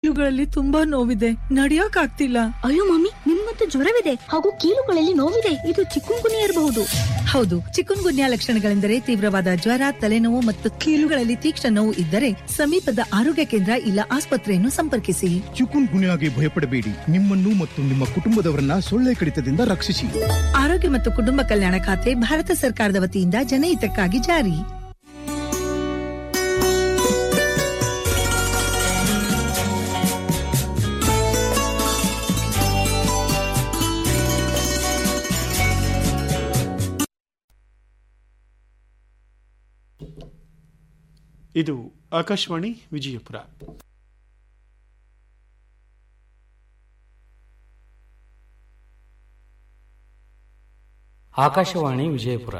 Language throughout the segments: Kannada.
ಕೀಲುಗಳಲ್ಲಿ ತುಂಬಾ ನೋವಿದೆ ನಡಿಯಕ್ ಆಗ್ತಿಲ್ಲ ಅಯ್ಯೋ ಮಮ್ಮಿ ನಿಮ್ಮಂತೂ ಜ್ವರವಿದೆ ಹಾಗೂ ಕೀಲುಗಳಲ್ಲಿ ನೋವಿದೆ ಇದು ಚಿಕ್ಕುಂಗುನಿ ಇರಬಹುದು ಹೌದು ಚಿಕುನ್ ಗುನ್ಯಾ ಲಕ್ಷಣಗಳೆಂದರೆ ತೀವ್ರವಾದ ಜ್ವರ ತಲೆನೋವು ಮತ್ತು ಕೀಲುಗಳಲ್ಲಿ ತೀಕ್ಷ್ಣ ನೋವು ಇದ್ದರೆ ಸಮೀಪದ ಆರೋಗ್ಯ ಕೇಂದ್ರ ಇಲ್ಲ ಆಸ್ಪತ್ರೆಯನ್ನು ಸಂಪರ್ಕಿಸಿ ಚಿಕುನ್ ಗುನ್ಯಾಗೆ ಭಯಪಡಬೇಡಿ ನಿಮ್ಮನ್ನು ಮತ್ತು ನಿಮ್ಮ ಕುಟುಂಬದವರನ್ನ ಸೊಳ್ಳೆ ಕಡಿತದಿಂದ ರಕ್ಷಿಸಿ ಆರೋಗ್ಯ ಮತ್ತು ಕುಟುಂಬ ಕಲ್ಯಾಣ ಖಾತೆ ಭಾರತ ಸರ್ಕಾರದ ವತಿಯಿಂದ ಜನಹಿತಕ್ಕಾಗಿ ಜಾರಿ ಇದು ಆಕಾಶವಾಣಿ ವಿಜಯಪುರ ಆಕಾಶವಾಣಿ ವಿಜಯಪುರ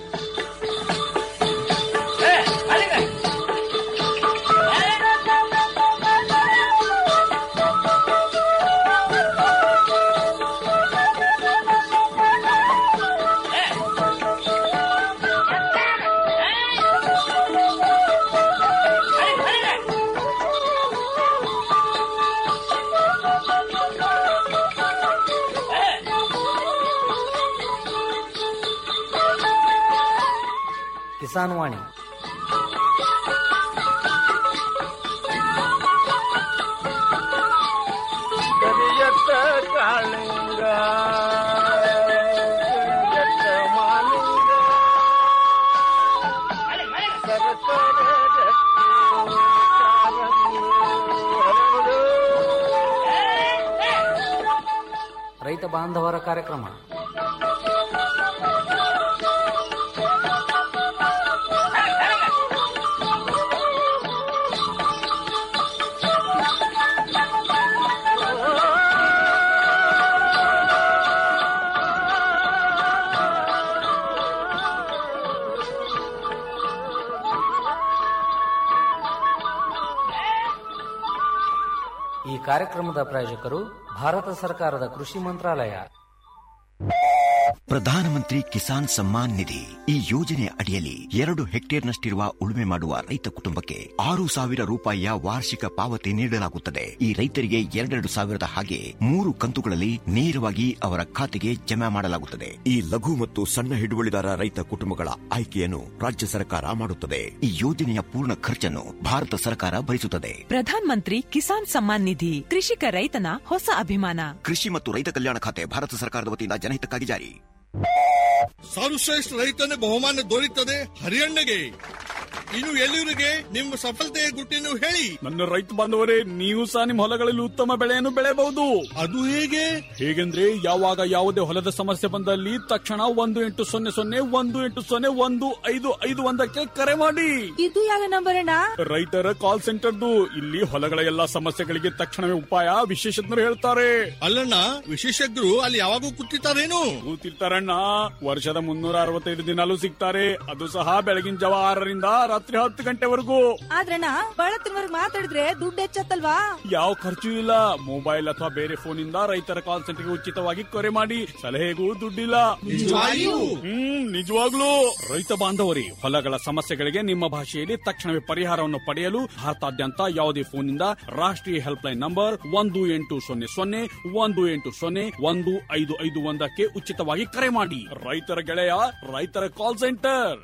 ಕಿಸಾನ್ ವಾಣಿ ಕರಿಯತ್ತ ಕಾಳಿಂಗ ಕರಿಯತ್ತ ಮಾಲಿಂಗ ಸರಸರ ರಕ್ತಿ ಕಾರಂಗಿ ಹರಡು. ರೈತ ಬಾಂಧವರ ಕಾರ್ಯಕ್ರಮ ಈ ಕಾರ್ಯಕ್ರಮದ ಪ್ರಾಯೋಜಕರು ಭಾರತ ಸರ್ಕಾರದ ಕೃಷಿ ಮಂತ್ರಾಲಯ ಪ್ರಧಾನಮಂತ್ರಿ ಕಿಸಾನ್ ಸಮ್ಮಾನ್ ನಿಧಿ ಈ ಯೋಜನೆಯ ಅಡಿಯಲ್ಲಿ ಎರಡು ಹೆಕ್ಟೇರ್ನಷ್ಟಿರುವ ಉಳುಮೆ ಮಾಡುವ ರೈತ ಕುಟುಂಬಕ್ಕೆ ಆರು ಸಾವಿರ ರೂಪಾಯಿಯ ವಾರ್ಷಿಕ ಪಾವತಿ ನೀಡಲಾಗುತ್ತದೆ ಈ ರೈತರಿಗೆ ಎರಡೆರಡು ಸಾವಿರದ ಹಾಗೆ ಮೂರು ಕಂತುಗಳಲ್ಲಿ ನೇರವಾಗಿ ಅವರ ಖಾತೆಗೆ ಜಮಾ ಮಾಡಲಾಗುತ್ತದೆ ಈ ಲಘು ಮತ್ತು ಸಣ್ಣ ಹಿಡುವಳಿದಾರ ರೈತ ಕುಟುಂಬಗಳ ಆಯ್ಕೆಯನ್ನು ರಾಜ್ಯ ಸರ್ಕಾರ ಮಾಡುತ್ತದೆ ಈ ಯೋಜನೆಯ ಪೂರ್ಣ ಖರ್ಚನ್ನು ಭಾರತ ಸರ್ಕಾರ ಭರಿಸುತ್ತದೆ ಪ್ರಧಾನ್ ಮಂತ್ರಿ ಕಿಸಾನ್ ಸಮ್ಮಾನ್ ನಿಧಿ ಕೃಷಿಕ ರೈತನ ಹೊಸ ಅಭಿಮಾನ ಕೃಷಿ ಮತ್ತು ರೈತ ಕಲ್ಯಾಣ ಖಾತೆ ಭಾರತ ಸರ್ಕಾರದ ವತಿಯಿಂದ ಜನಹಿತಕ್ಕಾಗಿ ಜಾರಿ ಸರ್ವಶ್ರೇಷ್ಠ ರೈತನ ಬಹುಮಾನ ದೊರೆಯುತ್ತದೆ ಹರಿಯಣ್ಣಗೆ ಇನ್ನು ಎಲ್ಲಿವರಿಗೆ ನಿಮ್ಮ ಸಫಲತೆಯ ಗುಟ್ಟಿನ ಹೇಳಿ ನನ್ನ ರೈತ ಬಾಂಧವರೇ ನೀವು ಸಹ ನಿಮ್ಮ ಹೊಲಗಳಲ್ಲಿ ಉತ್ತಮ ಬೆಳೆಯನ್ನು ಬೆಳೆಯಬಹುದು ಅದು ಹೇಗೆ ಹೇಗೆಂದ್ರೆ ಯಾವಾಗ ಯಾವುದೇ ಹೊಲದ ಸಮಸ್ಯೆ ಬಂದಲ್ಲಿ ತಕ್ಷಣ ಒಂದು ಎಂಟು ಸೊನ್ನೆ ಸೊನ್ನೆ ಒಂದು ಎಂಟು ಸೊನ್ನೆ ಒಂದು ಐದು ಐದು ಒಂದಕ್ಕೆ ಕರೆ ಮಾಡಿ ಇದು ಯಾವ ನಂಬರ್ ಅಣ್ಣ ರೈತರ ಕಾಲ್ ಸೆಂಟರ್ದು ಇಲ್ಲಿ ಹೊಲಗಳ ಎಲ್ಲಾ ಸಮಸ್ಯೆಗಳಿಗೆ ತಕ್ಷಣವೇ ಉಪಾಯ ವಿಶೇಷಜ್ಞರು ಹೇಳ್ತಾರೆ ಅಲ್ಲಣ್ಣ ವಿಶೇಷಜ್ಞರು ಅಲ್ಲಿ ಯಾವಾಗೂ ಕೂತಿರ್ತಾರೇನು ಕೂತಿರ್ತಾರಣ್ಣ ವರ್ಷದ ಮುನ್ನೂರ ಅರವತ್ತೈದು ದಿನಾಲೂ ಸಿಗ್ತಾರೆ ಅದು ಸಹ ಬೆಳಗಿನ ಜಾವ ಆರರಿಂದ ರಾತ್ರಿ ಹತ್ತು ಗಂಟೆವರೆಗೂ ಆದ್ರಣ್ಣ ಬಹಳ ತಿನ್ವರ್ಗ್ ಮಾತಾಡಿದ್ರೆ ದುಡ್ಡು ಹೆಚ್ಚತ್ತಲ್ವಾ ಯಾವ ಖರ್ಚು ಇಲ್ಲ ಮೊಬೈಲ್ ಅಥವಾ ಬೇರೆ ಫೋನ್ ಇಂದ ರೈತರ ಕಾಲ್ ಸೆಂಟರ್ಗೆ ಉಚಿತವಾಗಿ ಕರೆ ಮಾಡಿ ಸಲಹೆಗೂ ದುಡ್ಡಿಲ್ಲ ನಿಜವಾಗಿಯೂ? ಹ್ಮ್ ನಿಜವಾಗ್ಲೂ ರೈತ ಬಾಂಧವರಿ ಹೊಲಗಳ ಸಮಸ್ಯೆಗಳಿಗೆ ನಿಮ್ಮ ಭಾಷೆಯಲ್ಲಿ ತಕ್ಷಣವೇ ಪರಿಹಾರವನ್ನು ಪಡೆಯಲು ಭಾರತಾದ್ಯಂತ ಯಾವುದೇ ಫೋನ್ ಇಂದ ರಾಷ್ಟ್ರೀಯ ಹೆಲ್ಪ್ ಲೈನ್ ನಂಬರ್ ಒಂದು ಎಂಟು ಸೊನ್ನೆ ಸೊನ್ನೆ ಒಂದು ಎಂಟು ಸೊನ್ನೆ ಒಂದು ಐದು ಐದು ಒಂದಕ್ಕೆ ಉಚಿತವಾಗಿ ಕರೆ ಮಾಡಿ ರೈತರ ಗೆಳೆಯ ರೈತರ ಕಾಲ್ ಸೆಂಟರ್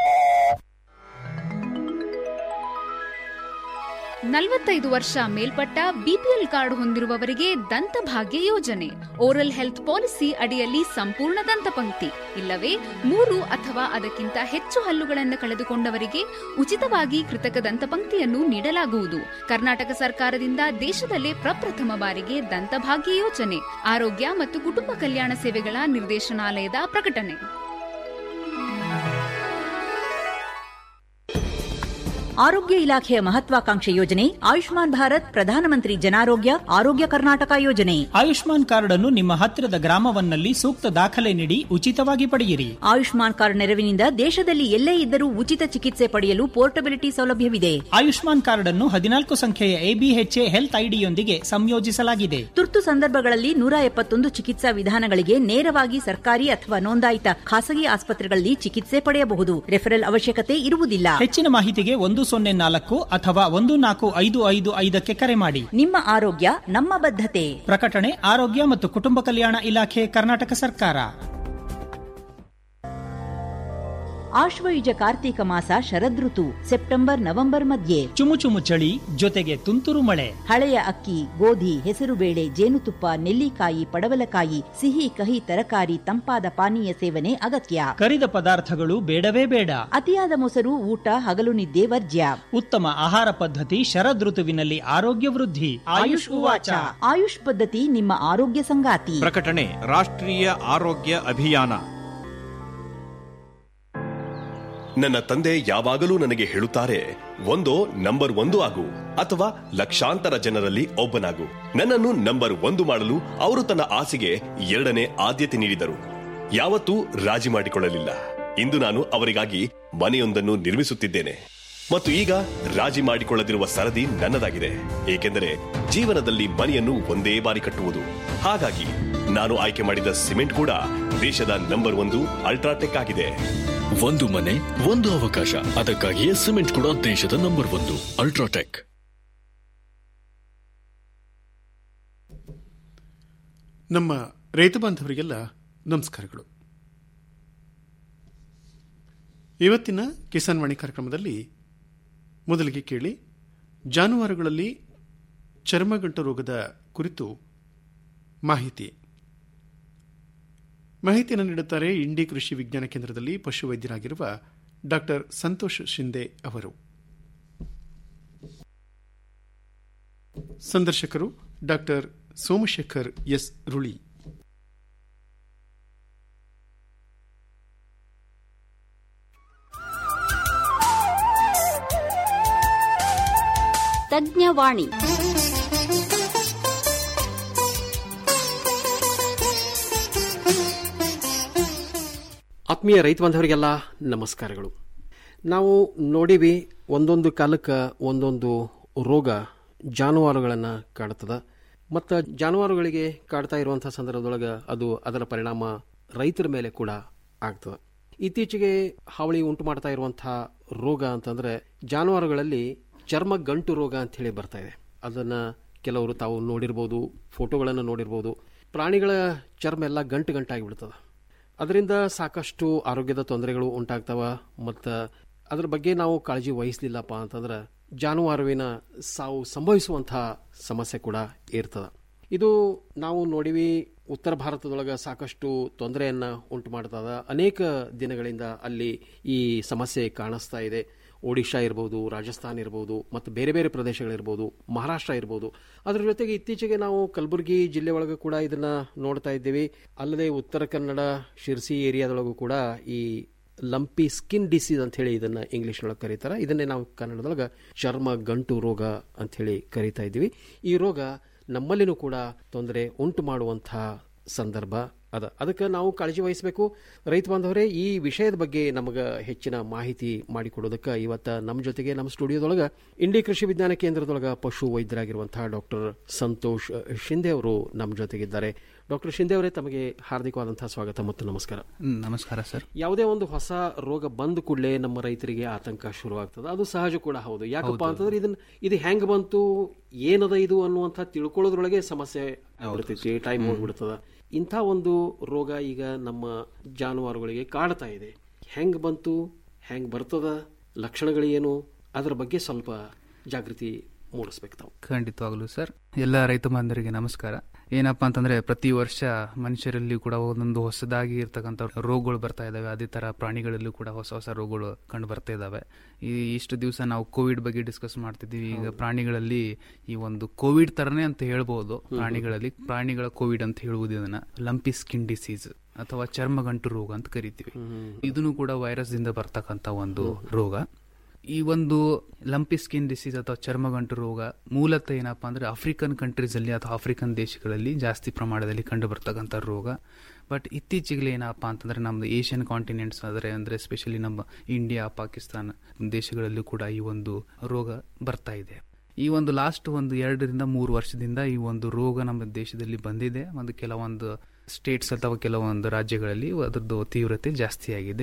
ನಲವತ್ತೈದು ವರ್ಷ ಮೇಲ್ಪಟ್ಟ ಬಿಪಿಎಲ್ ಕಾರ್ಡ್ ಹೊಂದಿರುವವರಿಗೆ ದಂತಭಾಗ್ಯ ಯೋಜನೆ ಓರಲ್ ಹೆಲ್ತ್ ಪಾಲಿಸಿ ಅಡಿಯಲ್ಲಿ ಸಂಪೂರ್ಣ ದಂತಪಂಕ್ತಿ ಇಲ್ಲವೇ ಮೂರು ಅಥವಾ ಅದಕ್ಕಿಂತ ಹೆಚ್ಚು ಹಲ್ಲುಗಳನ್ನು ಕಳೆದುಕೊಂಡವರಿಗೆ ಉಚಿತವಾಗಿ ಕೃತಕ ದಂತಪಂಕ್ತಿಯನ್ನು ನೀಡಲಾಗುವುದು ಕರ್ನಾಟಕ ಸರ್ಕಾರದಿಂದ ದೇಶದಲ್ಲೇ ಪ್ರಪ್ರಥಮ ಬಾರಿಗೆ ದಂತಭಾಗ್ಯ ಯೋಜನೆ ಆರೋಗ್ಯ ಮತ್ತು ಕುಟುಂಬ ಕಲ್ಯಾಣ ಸೇವೆಗಳ ನಿರ್ದೇಶನಾಲಯದ ಪ್ರಕಟಣೆ ಆರೋಗ್ಯ ಇಲಾಖೆಯ ಮಹತ್ವಾಕಾಂಕ್ಷೆ ಯೋಜನೆ ಆಯುಷ್ಮಾನ್ ಭಾರತ್ ಪ್ರಧಾನಮಂತ್ರಿ ಜನಾರೋಗ್ಯ ಆರೋಗ್ಯ ಕರ್ನಾಟಕ ಯೋಜನೆ ಆಯುಷ್ಮಾನ್ ಕಾರ್ಡ್ ಅನ್ನು ನಿಮ್ಮ ಹತ್ತಿರದ ಗ್ರಾಮವನ್ನಲ್ಲಿ ಸೂಕ್ತ ದಾಖಲೆ ನೀಡಿ ಉಚಿತವಾಗಿ ಪಡೆಯಿರಿ ಆಯುಷ್ಮಾನ್ ಕಾರ್ಡ್ ನೆರವಿನಿಂದ ದೇಶದಲ್ಲಿ ಎಲ್ಲೇ ಇದ್ದರೂ ಉಚಿತ ಚಿಕಿತ್ಸೆ ಪಡೆಯಲು ಪೋರ್ಟಬಿಲಿಟಿ ಸೌಲಭ್ಯವಿದೆ ಆಯುಷ್ಮಾನ್ ಕಾರ್ಡ್ ಅನ್ನು ಹದಿನಾಲ್ಕು ಸಂಖ್ಯೆಯ ಎಬಿಎಚ್ಎ ಹೆಲ್ತ್ ಐಡಿಯೊಂದಿಗೆ ಸಂಯೋಜಿಸಲಾಗಿದೆ ತುರ್ತು ಸಂದರ್ಭಗಳಲ್ಲಿ ನೂರ ಎಪ್ಪತ್ತೊಂದು ಚಿಕಿತ್ಸಾ ವಿಧಾನಗಳಿಗೆ ನೇರವಾಗಿ ಸರ್ಕಾರಿ ಅಥವಾ ನೋಂದಾಯಿತ ಖಾಸಗಿ ಆಸ್ಪತ್ರೆಗಳಲ್ಲಿ ಚಿಕಿತ್ಸೆ ಪಡೆಯಬಹುದು ರೆಫರಲ್ ಅವಶ್ಯಕತೆ ಇರುವುದಿಲ್ಲ ಹೆಚ್ಚಿನ ಮಾಹಿತಿಗೆ ಒಂದು ಸೊನ್ನೆ ನಾಲ್ಕು ಅಥವಾ ಒಂದು ನಾಲ್ಕು ಐದು ಐದು ಐದಕ್ಕೆ ಕರೆ ಮಾಡಿ ನಿಮ್ಮ ಆರೋಗ್ಯ ನಮ್ಮ ಬದ್ಧತೆ ಪ್ರಕಟಣೆ ಆರೋಗ್ಯ ಮತ್ತು ಕುಟುಂಬ ಕಲ್ಯಾಣ ಇಲಾಖೆ ಕರ್ನಾಟಕ ಸರ್ಕಾರ ಆಶ್ವಯುಜ ಕಾರ್ತೀಕ ಮಾಸ ಶರದೃತು ಸೆಪ್ಟೆಂಬರ್ ನವೆಂಬರ್ ಮಧ್ಯೆ ಚುಮು ಚುಮು ಚಳಿ ಜೊತೆಗೆ ತುಂತುರು ಮಳೆ ಹಳೆಯ ಅಕ್ಕಿ ಗೋಧಿ ಹೆಸರುಬೇಳೆ ಜೇನುತುಪ್ಪ ನೆಲ್ಲಿಕಾಯಿ ಪಡವಲಕಾಯಿ ಸಿಹಿ ಕಹಿ ತರಕಾರಿ ತಂಪಾದ ಪಾನೀಯ ಸೇವನೆ ಅಗತ್ಯ ಕರಿದ ಪದಾರ್ಥಗಳು ಬೇಡವೇ ಬೇಡ ಅತಿಯಾದ ಮೊಸರು ಊಟ ಹಗಲು ನಿದ್ದೆ ವರ್ಜ್ಯ ಉತ್ತಮ ಆಹಾರ ಪದ್ಧತಿ ಶರದೃತುವಿನಲ್ಲಿ ಆರೋಗ್ಯ ವೃದ್ಧಿ ಆಯುಷ್ ಉವಾಚ ಆಯುಷ್ ಪದ್ಧತಿ ನಿಮ್ಮ ಆರೋಗ್ಯ ಸಂಗಾತಿ ಪ್ರಕಟಣೆ ರಾಷ್ಟ್ರೀಯ ಆರೋಗ್ಯ ಅಭಿಯಾನ ನನ್ನ ತಂದೆ ಯಾವಾಗಲೂ ನನಗೆ ಹೇಳುತ್ತಾರೆ ಒಂದೋ ನಂಬರ್ ಒಂದು ಆಗು ಅಥವಾ ಲಕ್ಷಾಂತರ ಜನರಲ್ಲಿ ಒಬ್ಬನಾಗು ನನ್ನನ್ನು ನಂಬರ್ ಒಂದು ಮಾಡಲು ಅವರು ತನ್ನ ಆಸೆಗೆ ಎರಡನೇ ಆದ್ಯತೆ ನೀಡಿದರು ಯಾವತ್ತೂ ರಾಜಿ ಮಾಡಿಕೊಳ್ಳಲಿಲ್ಲ ಇಂದು ನಾನು ಅವರಿಗಾಗಿ ಮನೆಯೊಂದನ್ನು ನಿರ್ಮಿಸುತ್ತಿದ್ದೇನೆ ಮತ್ತು ಈಗ ರಾಜಿ ಮಾಡಿಕೊಳ್ಳದಿರುವ ಸರದಿ ನನ್ನದಾಗಿದೆ ಏಕೆಂದರೆ ಜೀವನದಲ್ಲಿ ಮನೆಯನ್ನು ಒಂದೇ ಬಾರಿ ಕಟ್ಟುವುದು ಹಾಗಾಗಿ ನಾನು ಆಯ್ಕೆ ಮಾಡಿದ ಸಿಮೆಂಟ್ ಕೂಡ ದೇಶದ ನಂಬರ್ ಒಂದು ಅಲ್ಟ್ರಾಟೆಕ್ ಆಗಿದೆ ಒಂದು ಮನೆ ಒಂದು ಅವಕಾಶ ಅದಕ್ಕಾಗಿಯೇ ಸಿಮೆಂಟ್ ಕೂಡ ದೇಶದ ನಂಬರ್ ಒಂದು ಅಲ್ಟ್ರಾಟೆಕ್ ನಮ್ಮ ರೈತ ಬಾಂಧವರಿಗೆಲ್ಲ ನಮಸ್ಕಾರಗಳು ಇವತ್ತಿನ ಕಿಸಾನ್ ವಾಣಿ ಕಾರ್ಯಕ್ರಮದಲ್ಲಿ ಮೊದಲಿಗೆ ಕೇಳಿ ಜಾನುವಾರುಗಳಲ್ಲಿ ಚರ್ಮಗಂಟು ರೋಗದ ಕುರಿತು ಮಾಹಿತಿ ಮಾಹಿತಿಯನ್ನು ನೀಡುತ್ತಾರೆ ಇಂಡಿ ಕೃಷಿ ವಿಜ್ಞಾನ ಕೇಂದ್ರದಲ್ಲಿ ಪಶುವೈದ್ಯರಾಗಿರುವ ಡಾಕ್ಟರ್ ಸಂತೋಷ್ ಶಿಂದೆ ಅವರು ಸಂದರ್ಶಕರು ಡಾಕ್ಟರ್ ಸೋಮಶೇಖರ್ ಎಸ್ ರುಳಿ ತಜ್ಞವಾಣಿ ಆತ್ಮೀಯ ರೈತ ಬಾಂಧವರಿಗೆಲ್ಲ ನಮಸ್ಕಾರಗಳು ನಾವು ನೋಡಿವಿ ಒಂದೊಂದು ಕಾಲಕ್ಕೆ ಒಂದೊಂದು ರೋಗ ಜಾನುವಾರುಗಳನ್ನು ಕಾಡುತ್ತದೆ ಮತ್ತು ಜಾನುವಾರುಗಳಿಗೆ ಕಾಡ್ತಾ ಇರುವಂಥ ಸಂದರ್ಭದೊಳಗೆ ಅದು ಅದರ ಪರಿಣಾಮ ರೈತರ ಮೇಲೆ ಕೂಡ ಆಗ್ತದೆ ಇತ್ತೀಚೆಗೆ ಹಾವಳಿ ಉಂಟು ಮಾಡ್ತಾ ಇರುವಂಥ ರೋಗ ಅಂತಂದರೆ ಜಾನುವಾರುಗಳಲ್ಲಿ ಚರ್ಮ ಗಂಟು ರೋಗ ಅಂತ ಹೇಳಿ ಬರ್ತಾ ಇದೆ ಅದನ್ನು ಕೆಲವರು ತಾವು ನೋಡಿರ್ಬೋದು ಫೋಟೋಗಳನ್ನು ನೋಡಿರ್ಬೋದು ಪ್ರಾಣಿಗಳ ಚರ್ಮ ಎಲ್ಲ ಗಂಟು ಗಂಟಾಗಿ ಬಿಡ್ತದೆ ಅದರಿಂದ ಸಾಕಷ್ಟು ಆರೋಗ್ಯದ ತೊಂದರೆಗಳು ಉಂಟಾಗ್ತವ ಮತ್ತು ಅದ್ರ ಬಗ್ಗೆ ನಾವು ಕಾಳಜಿ ವಹಿಸಲಿಲ್ಲಪ್ಪ ಅಂತಂದ್ರೆ ಜಾನುವಾರುವಿನ ಸಾವು ಸಂಭವಿಸುವಂತಹ ಸಮಸ್ಯೆ ಕೂಡ ಇರ್ತದೆ ಇದು ನಾವು ನೋಡಿವಿ ಉತ್ತರ ಭಾರತದೊಳಗೆ ಸಾಕಷ್ಟು ತೊಂದರೆಯನ್ನ ಉಂಟು ಮಾಡ್ತದ ಅನೇಕ ದಿನಗಳಿಂದ ಅಲ್ಲಿ ಈ ಸಮಸ್ಯೆ ಕಾಣಿಸ್ತಾ ಇದೆ ಒಡಿಶಾ ಇರ್ಬೋದು ರಾಜಸ್ಥಾನ್ ಇರ್ಬೋದು ಮತ್ತು ಬೇರೆ ಬೇರೆ ಪ್ರದೇಶಗಳಿರ್ಬೋದು ಮಹಾರಾಷ್ಟ್ರ ಇರ್ಬೋದು ಅದರ ಜೊತೆಗೆ ಇತ್ತೀಚೆಗೆ ನಾವು ಕಲಬುರಗಿ ಜಿಲ್ಲೆ ಒಳಗೆ ಕೂಡ ಇದನ್ನ ನೋಡ್ತಾ ಇದ್ದೀವಿ ಅಲ್ಲದೆ ಉತ್ತರ ಕನ್ನಡ ಶಿರ್ಸಿ ಏರಿಯಾದೊಳಗೂ ಕೂಡ ಈ ಲಂಪಿ ಸ್ಕಿನ್ ಡಿಸೀಸ್ ಅಂತ ಹೇಳಿ ಇದನ್ನ ಇಂಗ್ಲಿಷ್ನೊಳಗೆ ಕರೀತಾರೆ ಇದನ್ನೇ ನಾವು ಕನ್ನಡದೊಳಗೆ ಚರ್ಮ ಗಂಟು ರೋಗ ಅಂತ ಹೇಳಿ ಕರೀತಾ ಇದ್ದೀವಿ ಈ ರೋಗ ನಮ್ಮಲ್ಲಿನೂ ಕೂಡ ತೊಂದರೆ ಉಂಟು ಮಾಡುವಂತಹ ಸಂದರ್ಭ ಅದ ಅದಕ್ಕೆ ನಾವು ಕಾಳಜಿ ವಹಿಸಬೇಕು ರೈತ ಬಾಂಧವರೇ ಈ ವಿಷಯದ ಬಗ್ಗೆ ನಮಗೆ ಹೆಚ್ಚಿನ ಮಾಹಿತಿ ಮಾಡಿಕೊಡೋದಕ್ಕೆ ಇವತ್ತ ನಮ್ಮ ಜೊತೆಗೆ ನಮ್ಮ ಸ್ಟುಡಿಯೋದೊಳಗೆ ಇಂಡಿ ಕೃಷಿ ವಿಜ್ಞಾನ ಕೇಂದ್ರದೊಳಗೆ ಪಶು ವೈದ್ಯರಾಗಿರುವಂತಹ ಡಾಕ್ಟರ್ ಸಂತೋಷ್ ಶಿಂದೆ ಅವರು ನಮ್ಮ ಜೊತೆಗಿದ್ದಾರೆ ಡಾಕ್ಟರ್ ಶಿಂದೆ ಅವರೇ ತಮಗೆ ಹಾರ್ದಿಕವಾದಂತಹ ಸ್ವಾಗತ ಮತ್ತು ನಮಸ್ಕಾರ ನಮಸ್ಕಾರ ಸರ್ ಯಾವುದೇ ಒಂದು ಹೊಸ ರೋಗ ಬಂದ ಕೂಡಲೇ ನಮ್ಮ ರೈತರಿಗೆ ಆತಂಕ ಶುರುವಾಗ್ತದೆ ಅದು ಸಹಜ ಕೂಡ ಹೌದು ಯಾಕಪ್ಪ ಅಂತಂದ್ರೆ ಇದನ್ನ ಇದು ಹೆಂಗ್ ಬಂತು ಏನದ ಇದು ಅನ್ನುವಂಥ ತಿಳ್ಕೊಳ್ಳೋದ್ರೊಳಗೆ ಸಮಸ್ಯೆ ಆಗ್ಬಿಡ್ತೈತಿ ಟೈಮ್ ಹೋಗ್ಬಿಡ್ತದ ಇಂಥ ಒಂದು ರೋಗ ಈಗ ನಮ್ಮ ಜಾನುವಾರುಗಳಿಗೆ ಕಾಡ್ತಾ ಇದೆ ಹೆಂಗ್ ಬಂತು ಹೆಂಗ್ ಬರ್ತದ ಲಕ್ಷಣಗಳೇನು ಅದರ ಬಗ್ಗೆ ಸ್ವಲ್ಪ ಜಾಗೃತಿ ಮೂಡಿಸ್ಬೇಕು ತಾವು ಖಂಡಿತವಾಗ್ಲೂ ಸರ್ ಎಲ್ಲ ರೈತ ಬಾಂಧವರಿಗೆ ನಮಸ್ಕಾರ ಏನಪ್ಪಾ ಅಂತಂದ್ರೆ ಪ್ರತಿ ವರ್ಷ ಮನುಷ್ಯರಲ್ಲಿ ಕೂಡ ಒಂದೊಂದು ಹೊಸದಾಗಿ ಇರ್ತಕ್ಕಂಥ ರೋಗಗಳು ಬರ್ತಾ ಇದಾವೆ ಅದೇ ತರ ಪ್ರಾಣಿಗಳಲ್ಲೂ ಕೂಡ ಹೊಸ ಹೊಸ ರೋಗಗಳು ಕಂಡು ಬರ್ತಾ ಇದಾವೆ ಈ ಇಷ್ಟು ದಿವಸ ನಾವು ಕೋವಿಡ್ ಬಗ್ಗೆ ಡಿಸ್ಕಸ್ ಮಾಡ್ತಿದ್ವಿ ಈಗ ಪ್ರಾಣಿಗಳಲ್ಲಿ ಈ ಒಂದು ಕೋವಿಡ್ ತರನೇ ಅಂತ ಹೇಳ್ಬೋದು ಪ್ರಾಣಿಗಳಲ್ಲಿ ಪ್ರಾಣಿಗಳ ಕೋವಿಡ್ ಅಂತ ಹೇಳುವುದು ಇದನ್ನ ಲಂಪಿ ಸ್ಕಿನ್ ಡಿಸೀಸ್ ಅಥವಾ ಚರ್ಮಗಂಟು ರೋಗ ಅಂತ ಕರಿತೀವಿ ಇದನ್ನು ಕೂಡ ವೈರಸ್ ದಿಂದ ಬರ್ತಕ್ಕಂಥ ಒಂದು ರೋಗ ಈ ಒಂದು ಲಂಪಿ ಸ್ಕಿನ್ ಡಿಸೀಸ್ ಅಥವಾ ಚರ್ಮಗಂಟು ರೋಗ ಮೂಲತಃ ಏನಪ್ಪಾ ಅಂದ್ರೆ ಆಫ್ರಿಕನ್ ಕಂಟ್ರೀಸ್ ಅಲ್ಲಿ ಅಥವಾ ಆಫ್ರಿಕನ್ ದೇಶಗಳಲ್ಲಿ ಜಾಸ್ತಿ ಪ್ರಮಾಣದಲ್ಲಿ ಕಂಡು ಬರ್ತಕ್ಕಂಥ ರೋಗ ಬಟ್ ಇತ್ತೀಚೆಗೆ ಏನಪ್ಪಾ ಅಂತಂದ್ರೆ ನಮ್ದು ಏಷ್ಯನ್ ಕಾಂಟಿನೆಂಟ್ಸ್ ಆದರೆ ಅಂದ್ರೆ ಸ್ಪೆಷಲಿ ನಮ್ಮ ಇಂಡಿಯಾ ಪಾಕಿಸ್ತಾನ ದೇಶಗಳಲ್ಲೂ ಕೂಡ ಈ ಒಂದು ರೋಗ ಬರ್ತಾ ಇದೆ ಈ ಒಂದು ಲಾಸ್ಟ್ ಒಂದು ಎರಡರಿಂದ ಮೂರು ವರ್ಷದಿಂದ ಈ ಒಂದು ರೋಗ ನಮ್ಮ ದೇಶದಲ್ಲಿ ಬಂದಿದೆ ಒಂದು ಕೆಲವೊಂದು ಸ್ಟೇಟ್ಸ್ ಅಥವಾ ಕೆಲವೊಂದು ರಾಜ್ಯಗಳಲ್ಲಿ ಅದರದ್ದು ತೀವ್ರತೆ ಜಾಸ್ತಿ ಆಗಿದೆ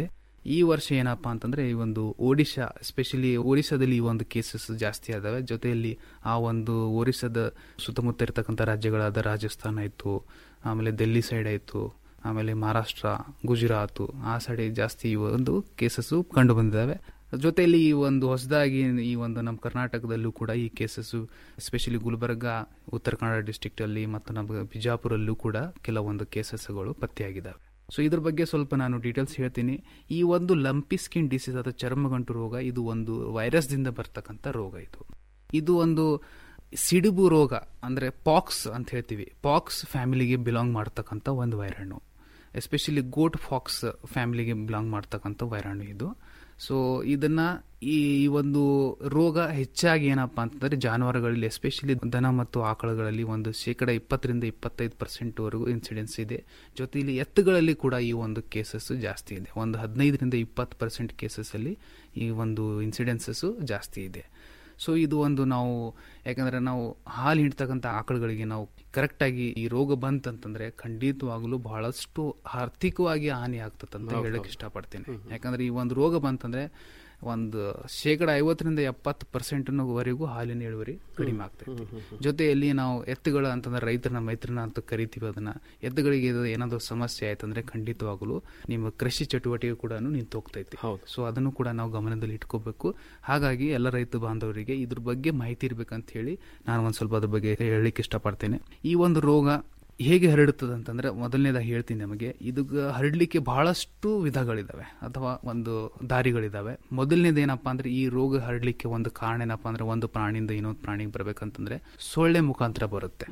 ಈ ವರ್ಷ ಏನಪ್ಪಾ ಅಂತಂದ್ರೆ ಈ ಒಂದು ಒಡಿಶಾ ಎಸ್ಪೆಷಲಿ ಒರಿಸ್ಸಾದಲ್ಲಿ ಈ ಒಂದು ಕೇಸಸ್ ಜಾಸ್ತಿ ಆದವೆ ಜೊತೆಯಲ್ಲಿ ಆ ಒಂದು ಒರಿಸ್ಸಾದ ಸುತ್ತಮುತ್ತ ಇರತಕ್ಕಂಥ ರಾಜ್ಯಗಳಾದ ರಾಜಸ್ಥಾನ ಆಯಿತು ಆಮೇಲೆ ದಿಲ್ಲಿ ಸೈಡ್ ಆಯಿತು ಆಮೇಲೆ ಮಹಾರಾಷ್ಟ್ರ ಗುಜರಾತ್ ಆ ಸೈಡ್ ಜಾಸ್ತಿ ಈ ಒಂದು ಕೇಸಸ್ ಕಂಡು ಬಂದಿದ್ದಾವೆ ಜೊತೆಯಲ್ಲಿ ಈ ಒಂದು ಹೊಸದಾಗಿ ಈ ಒಂದು ನಮ್ಮ ಕರ್ನಾಟಕದಲ್ಲೂ ಕೂಡ ಈ ಕೇಸಸ್ ಎಸ್ಪೆಷಲಿ ಗುಲ್ಬರ್ಗ ಉತ್ತರ ಕನ್ನಡ ಡಿಸ್ಟ್ರಿಕ್ಟ್ ಅಲ್ಲಿ ಮತ್ತು ನಮ್ಮ ಬಿಜಾಪುರಲ್ಲೂ ಕೂಡ ಕೆಲವೊಂದು ಕೇಸಸ್ಗಳು ಪತ್ತೆಯಾಗಿದ್ದಾವೆ ಸೊ ಇದ್ರ ಬಗ್ಗೆ ಸ್ವಲ್ಪ ನಾನು ಡೀಟೇಲ್ಸ್ ಹೇಳ್ತೀನಿ ಈ ಒಂದು ಲಂಪಿ ಸ್ಕಿನ್ ಡಿಸೀಸ್ ಅಥವಾ ಚರ್ಮಗಂಟು ರೋಗ ಇದು ಒಂದು ವೈರಸ್ದಿಂದ ಬರ್ತಕ್ಕಂಥ ರೋಗ ಇದು ಇದು ಒಂದು ಸಿಡುಬು ರೋಗ ಅಂದ್ರೆ ಪಾಕ್ಸ್ ಅಂತ ಹೇಳ್ತೀವಿ ಪಾಕ್ಸ್ ಫ್ಯಾಮಿಲಿಗೆ ಬಿಲಾಂಗ್ ಮಾಡ್ತಕ್ಕಂಥ ಒಂದು ವೈರಾಣು ಎಸ್ಪೆಷಲಿ ಗೋಟ್ ಫಾಕ್ಸ್ ಫ್ಯಾಮಿಲಿಗೆ ಬಿಲಾಂಗ್ ಮಾಡ್ತಕ್ಕಂಥ ವೈರಾಣು ಇದು ಸೊ ಇದನ್ನ ಈ ಒಂದು ರೋಗ ಹೆಚ್ಚಾಗಿ ಏನಪ್ಪಾ ಅಂತಂದ್ರೆ ಜಾನುವಾರುಗಳಲ್ಲಿ ಎಸ್ಪೆಷಲಿ ದನ ಮತ್ತು ಆಕಳುಗಳಲ್ಲಿ ಒಂದು ಶೇಕಡ ಇಪ್ಪತ್ತರಿಂದ ಇಪ್ಪತ್ತೈದು ಪರ್ಸೆಂಟ್ ವರೆಗೂ ಇನ್ಸಿಡೆನ್ಸ್ ಇದೆ ಜೊತೆಯಲ್ಲಿ ಎತ್ತುಗಳಲ್ಲಿ ಕೂಡ ಈ ಒಂದು ಕೇಸಸ್ ಜಾಸ್ತಿ ಇದೆ ಒಂದು ಹದಿನೈದರಿಂದ ಇಪ್ಪತ್ತು ಪರ್ಸೆಂಟ್ ಕೇಸಸ್ ಅಲ್ಲಿ ಈ ಒಂದು ಇನ್ಸಿಡೆನ್ಸಸ್ ಜಾಸ್ತಿ ಇದೆ ಸೊ ಇದು ಒಂದು ನಾವು ಯಾಕಂದ್ರೆ ನಾವು ಹಾಲು ಹಿಂಡ್ತಕ್ಕಂಥ ಆಕಳುಗಳಿಗೆ ನಾವು ಕರೆಕ್ಟಾಗಿ ಈ ರೋಗ ಬಂತಂತಂದ್ರೆ ಖಂಡಿತವಾಗ್ಲೂ ಬಹಳಷ್ಟು ಆರ್ಥಿಕವಾಗಿ ಹಾನಿ ಆಗ್ತದಂತ ಹೇಳಕ್ ಇಷ್ಟಪಡ್ತೇನೆ ಯಾಕಂದ್ರೆ ಈ ಒಂದು ರೋಗ ಬಂತಂದ್ರೆ ಒಂದು ಶೇಕಡ ಐವತ್ತರಿಂದ ಎಪ್ಪತ್ತು ಪರ್ಸೆಂಟ್ ವರೆಗೂ ಹಾಲಿನ ಇಳುವರಿ ಕಡಿಮೆ ಆಗ್ತೈತಿ ಜೊತೆಯಲ್ಲಿ ನಾವು ಎತ್ತುಗಳ ಅಂತಂದ್ರೆ ರೈತರನ್ನ ಮೈತ್ರನ ಅಂತ ಕರಿತೀವಿ ಅದನ್ನ ಎತ್ತುಗಳಿಗೆ ಇದು ಏನಾದ್ರು ಸಮಸ್ಯೆ ಆಯ್ತಂದ್ರೆ ಖಂಡಿತವಾಗಲು ನಿಮ್ಮ ಕೃಷಿ ಚಟುವಟಿಕೆ ಕೂಡ ನಿಂತು ಹೋಗ್ತೈತಿ ಸೊ ಅದನ್ನು ಕೂಡ ನಾವು ಗಮನದಲ್ಲಿ ಇಟ್ಕೋಬೇಕು ಹಾಗಾಗಿ ಎಲ್ಲ ರೈತ ಬಾಂಧವರಿಗೆ ಇದ್ರ ಬಗ್ಗೆ ಮಾಹಿತಿ ಇರ್ಬೇಕಂತ ಹೇಳಿ ನಾನು ಒಂದ್ ಸ್ವಲ್ಪ ಅದ್ರ ಬಗ್ಗೆ ಹೇಳಲಿಕ್ಕೆ ಇಷ್ಟಪಡ್ತೇನೆ ಈ ಒಂದು ರೋಗ ಹೇಗೆ ಹರಡುತ್ತದೆ ಅಂತಂದ್ರೆ ಮೊದಲನೇದಾಗಿ ಹೇಳ್ತೀನಿ ನಮಗೆ ಇದು ಹರಡ್ಲಿಕ್ಕೆ ಬಹಳಷ್ಟು ವಿಧಗಳಿದಾವೆ ಅಥವಾ ಒಂದು ದಾರಿಗಳಿದಾವೆ ಮೊದಲನೇದು ಏನಪ್ಪಾ ಅಂದ್ರೆ ಈ ರೋಗ ಹರಡ್ಲಿಕ್ಕೆ ಒಂದು ಕಾರಣ ಏನಪ್ಪಾ ಅಂದ್ರೆ ಒಂದು ಪ್ರಾಣಿಯಿಂದ ಇನ್ನೊಂದು ಪ್ರಾಣಿಗೆ ಬರ್ಬೇಕಂತಂದ್ರೆ ಸೊಳ್ಳೆ ಮುಖಾಂತರ ಬರುತ್ತೆ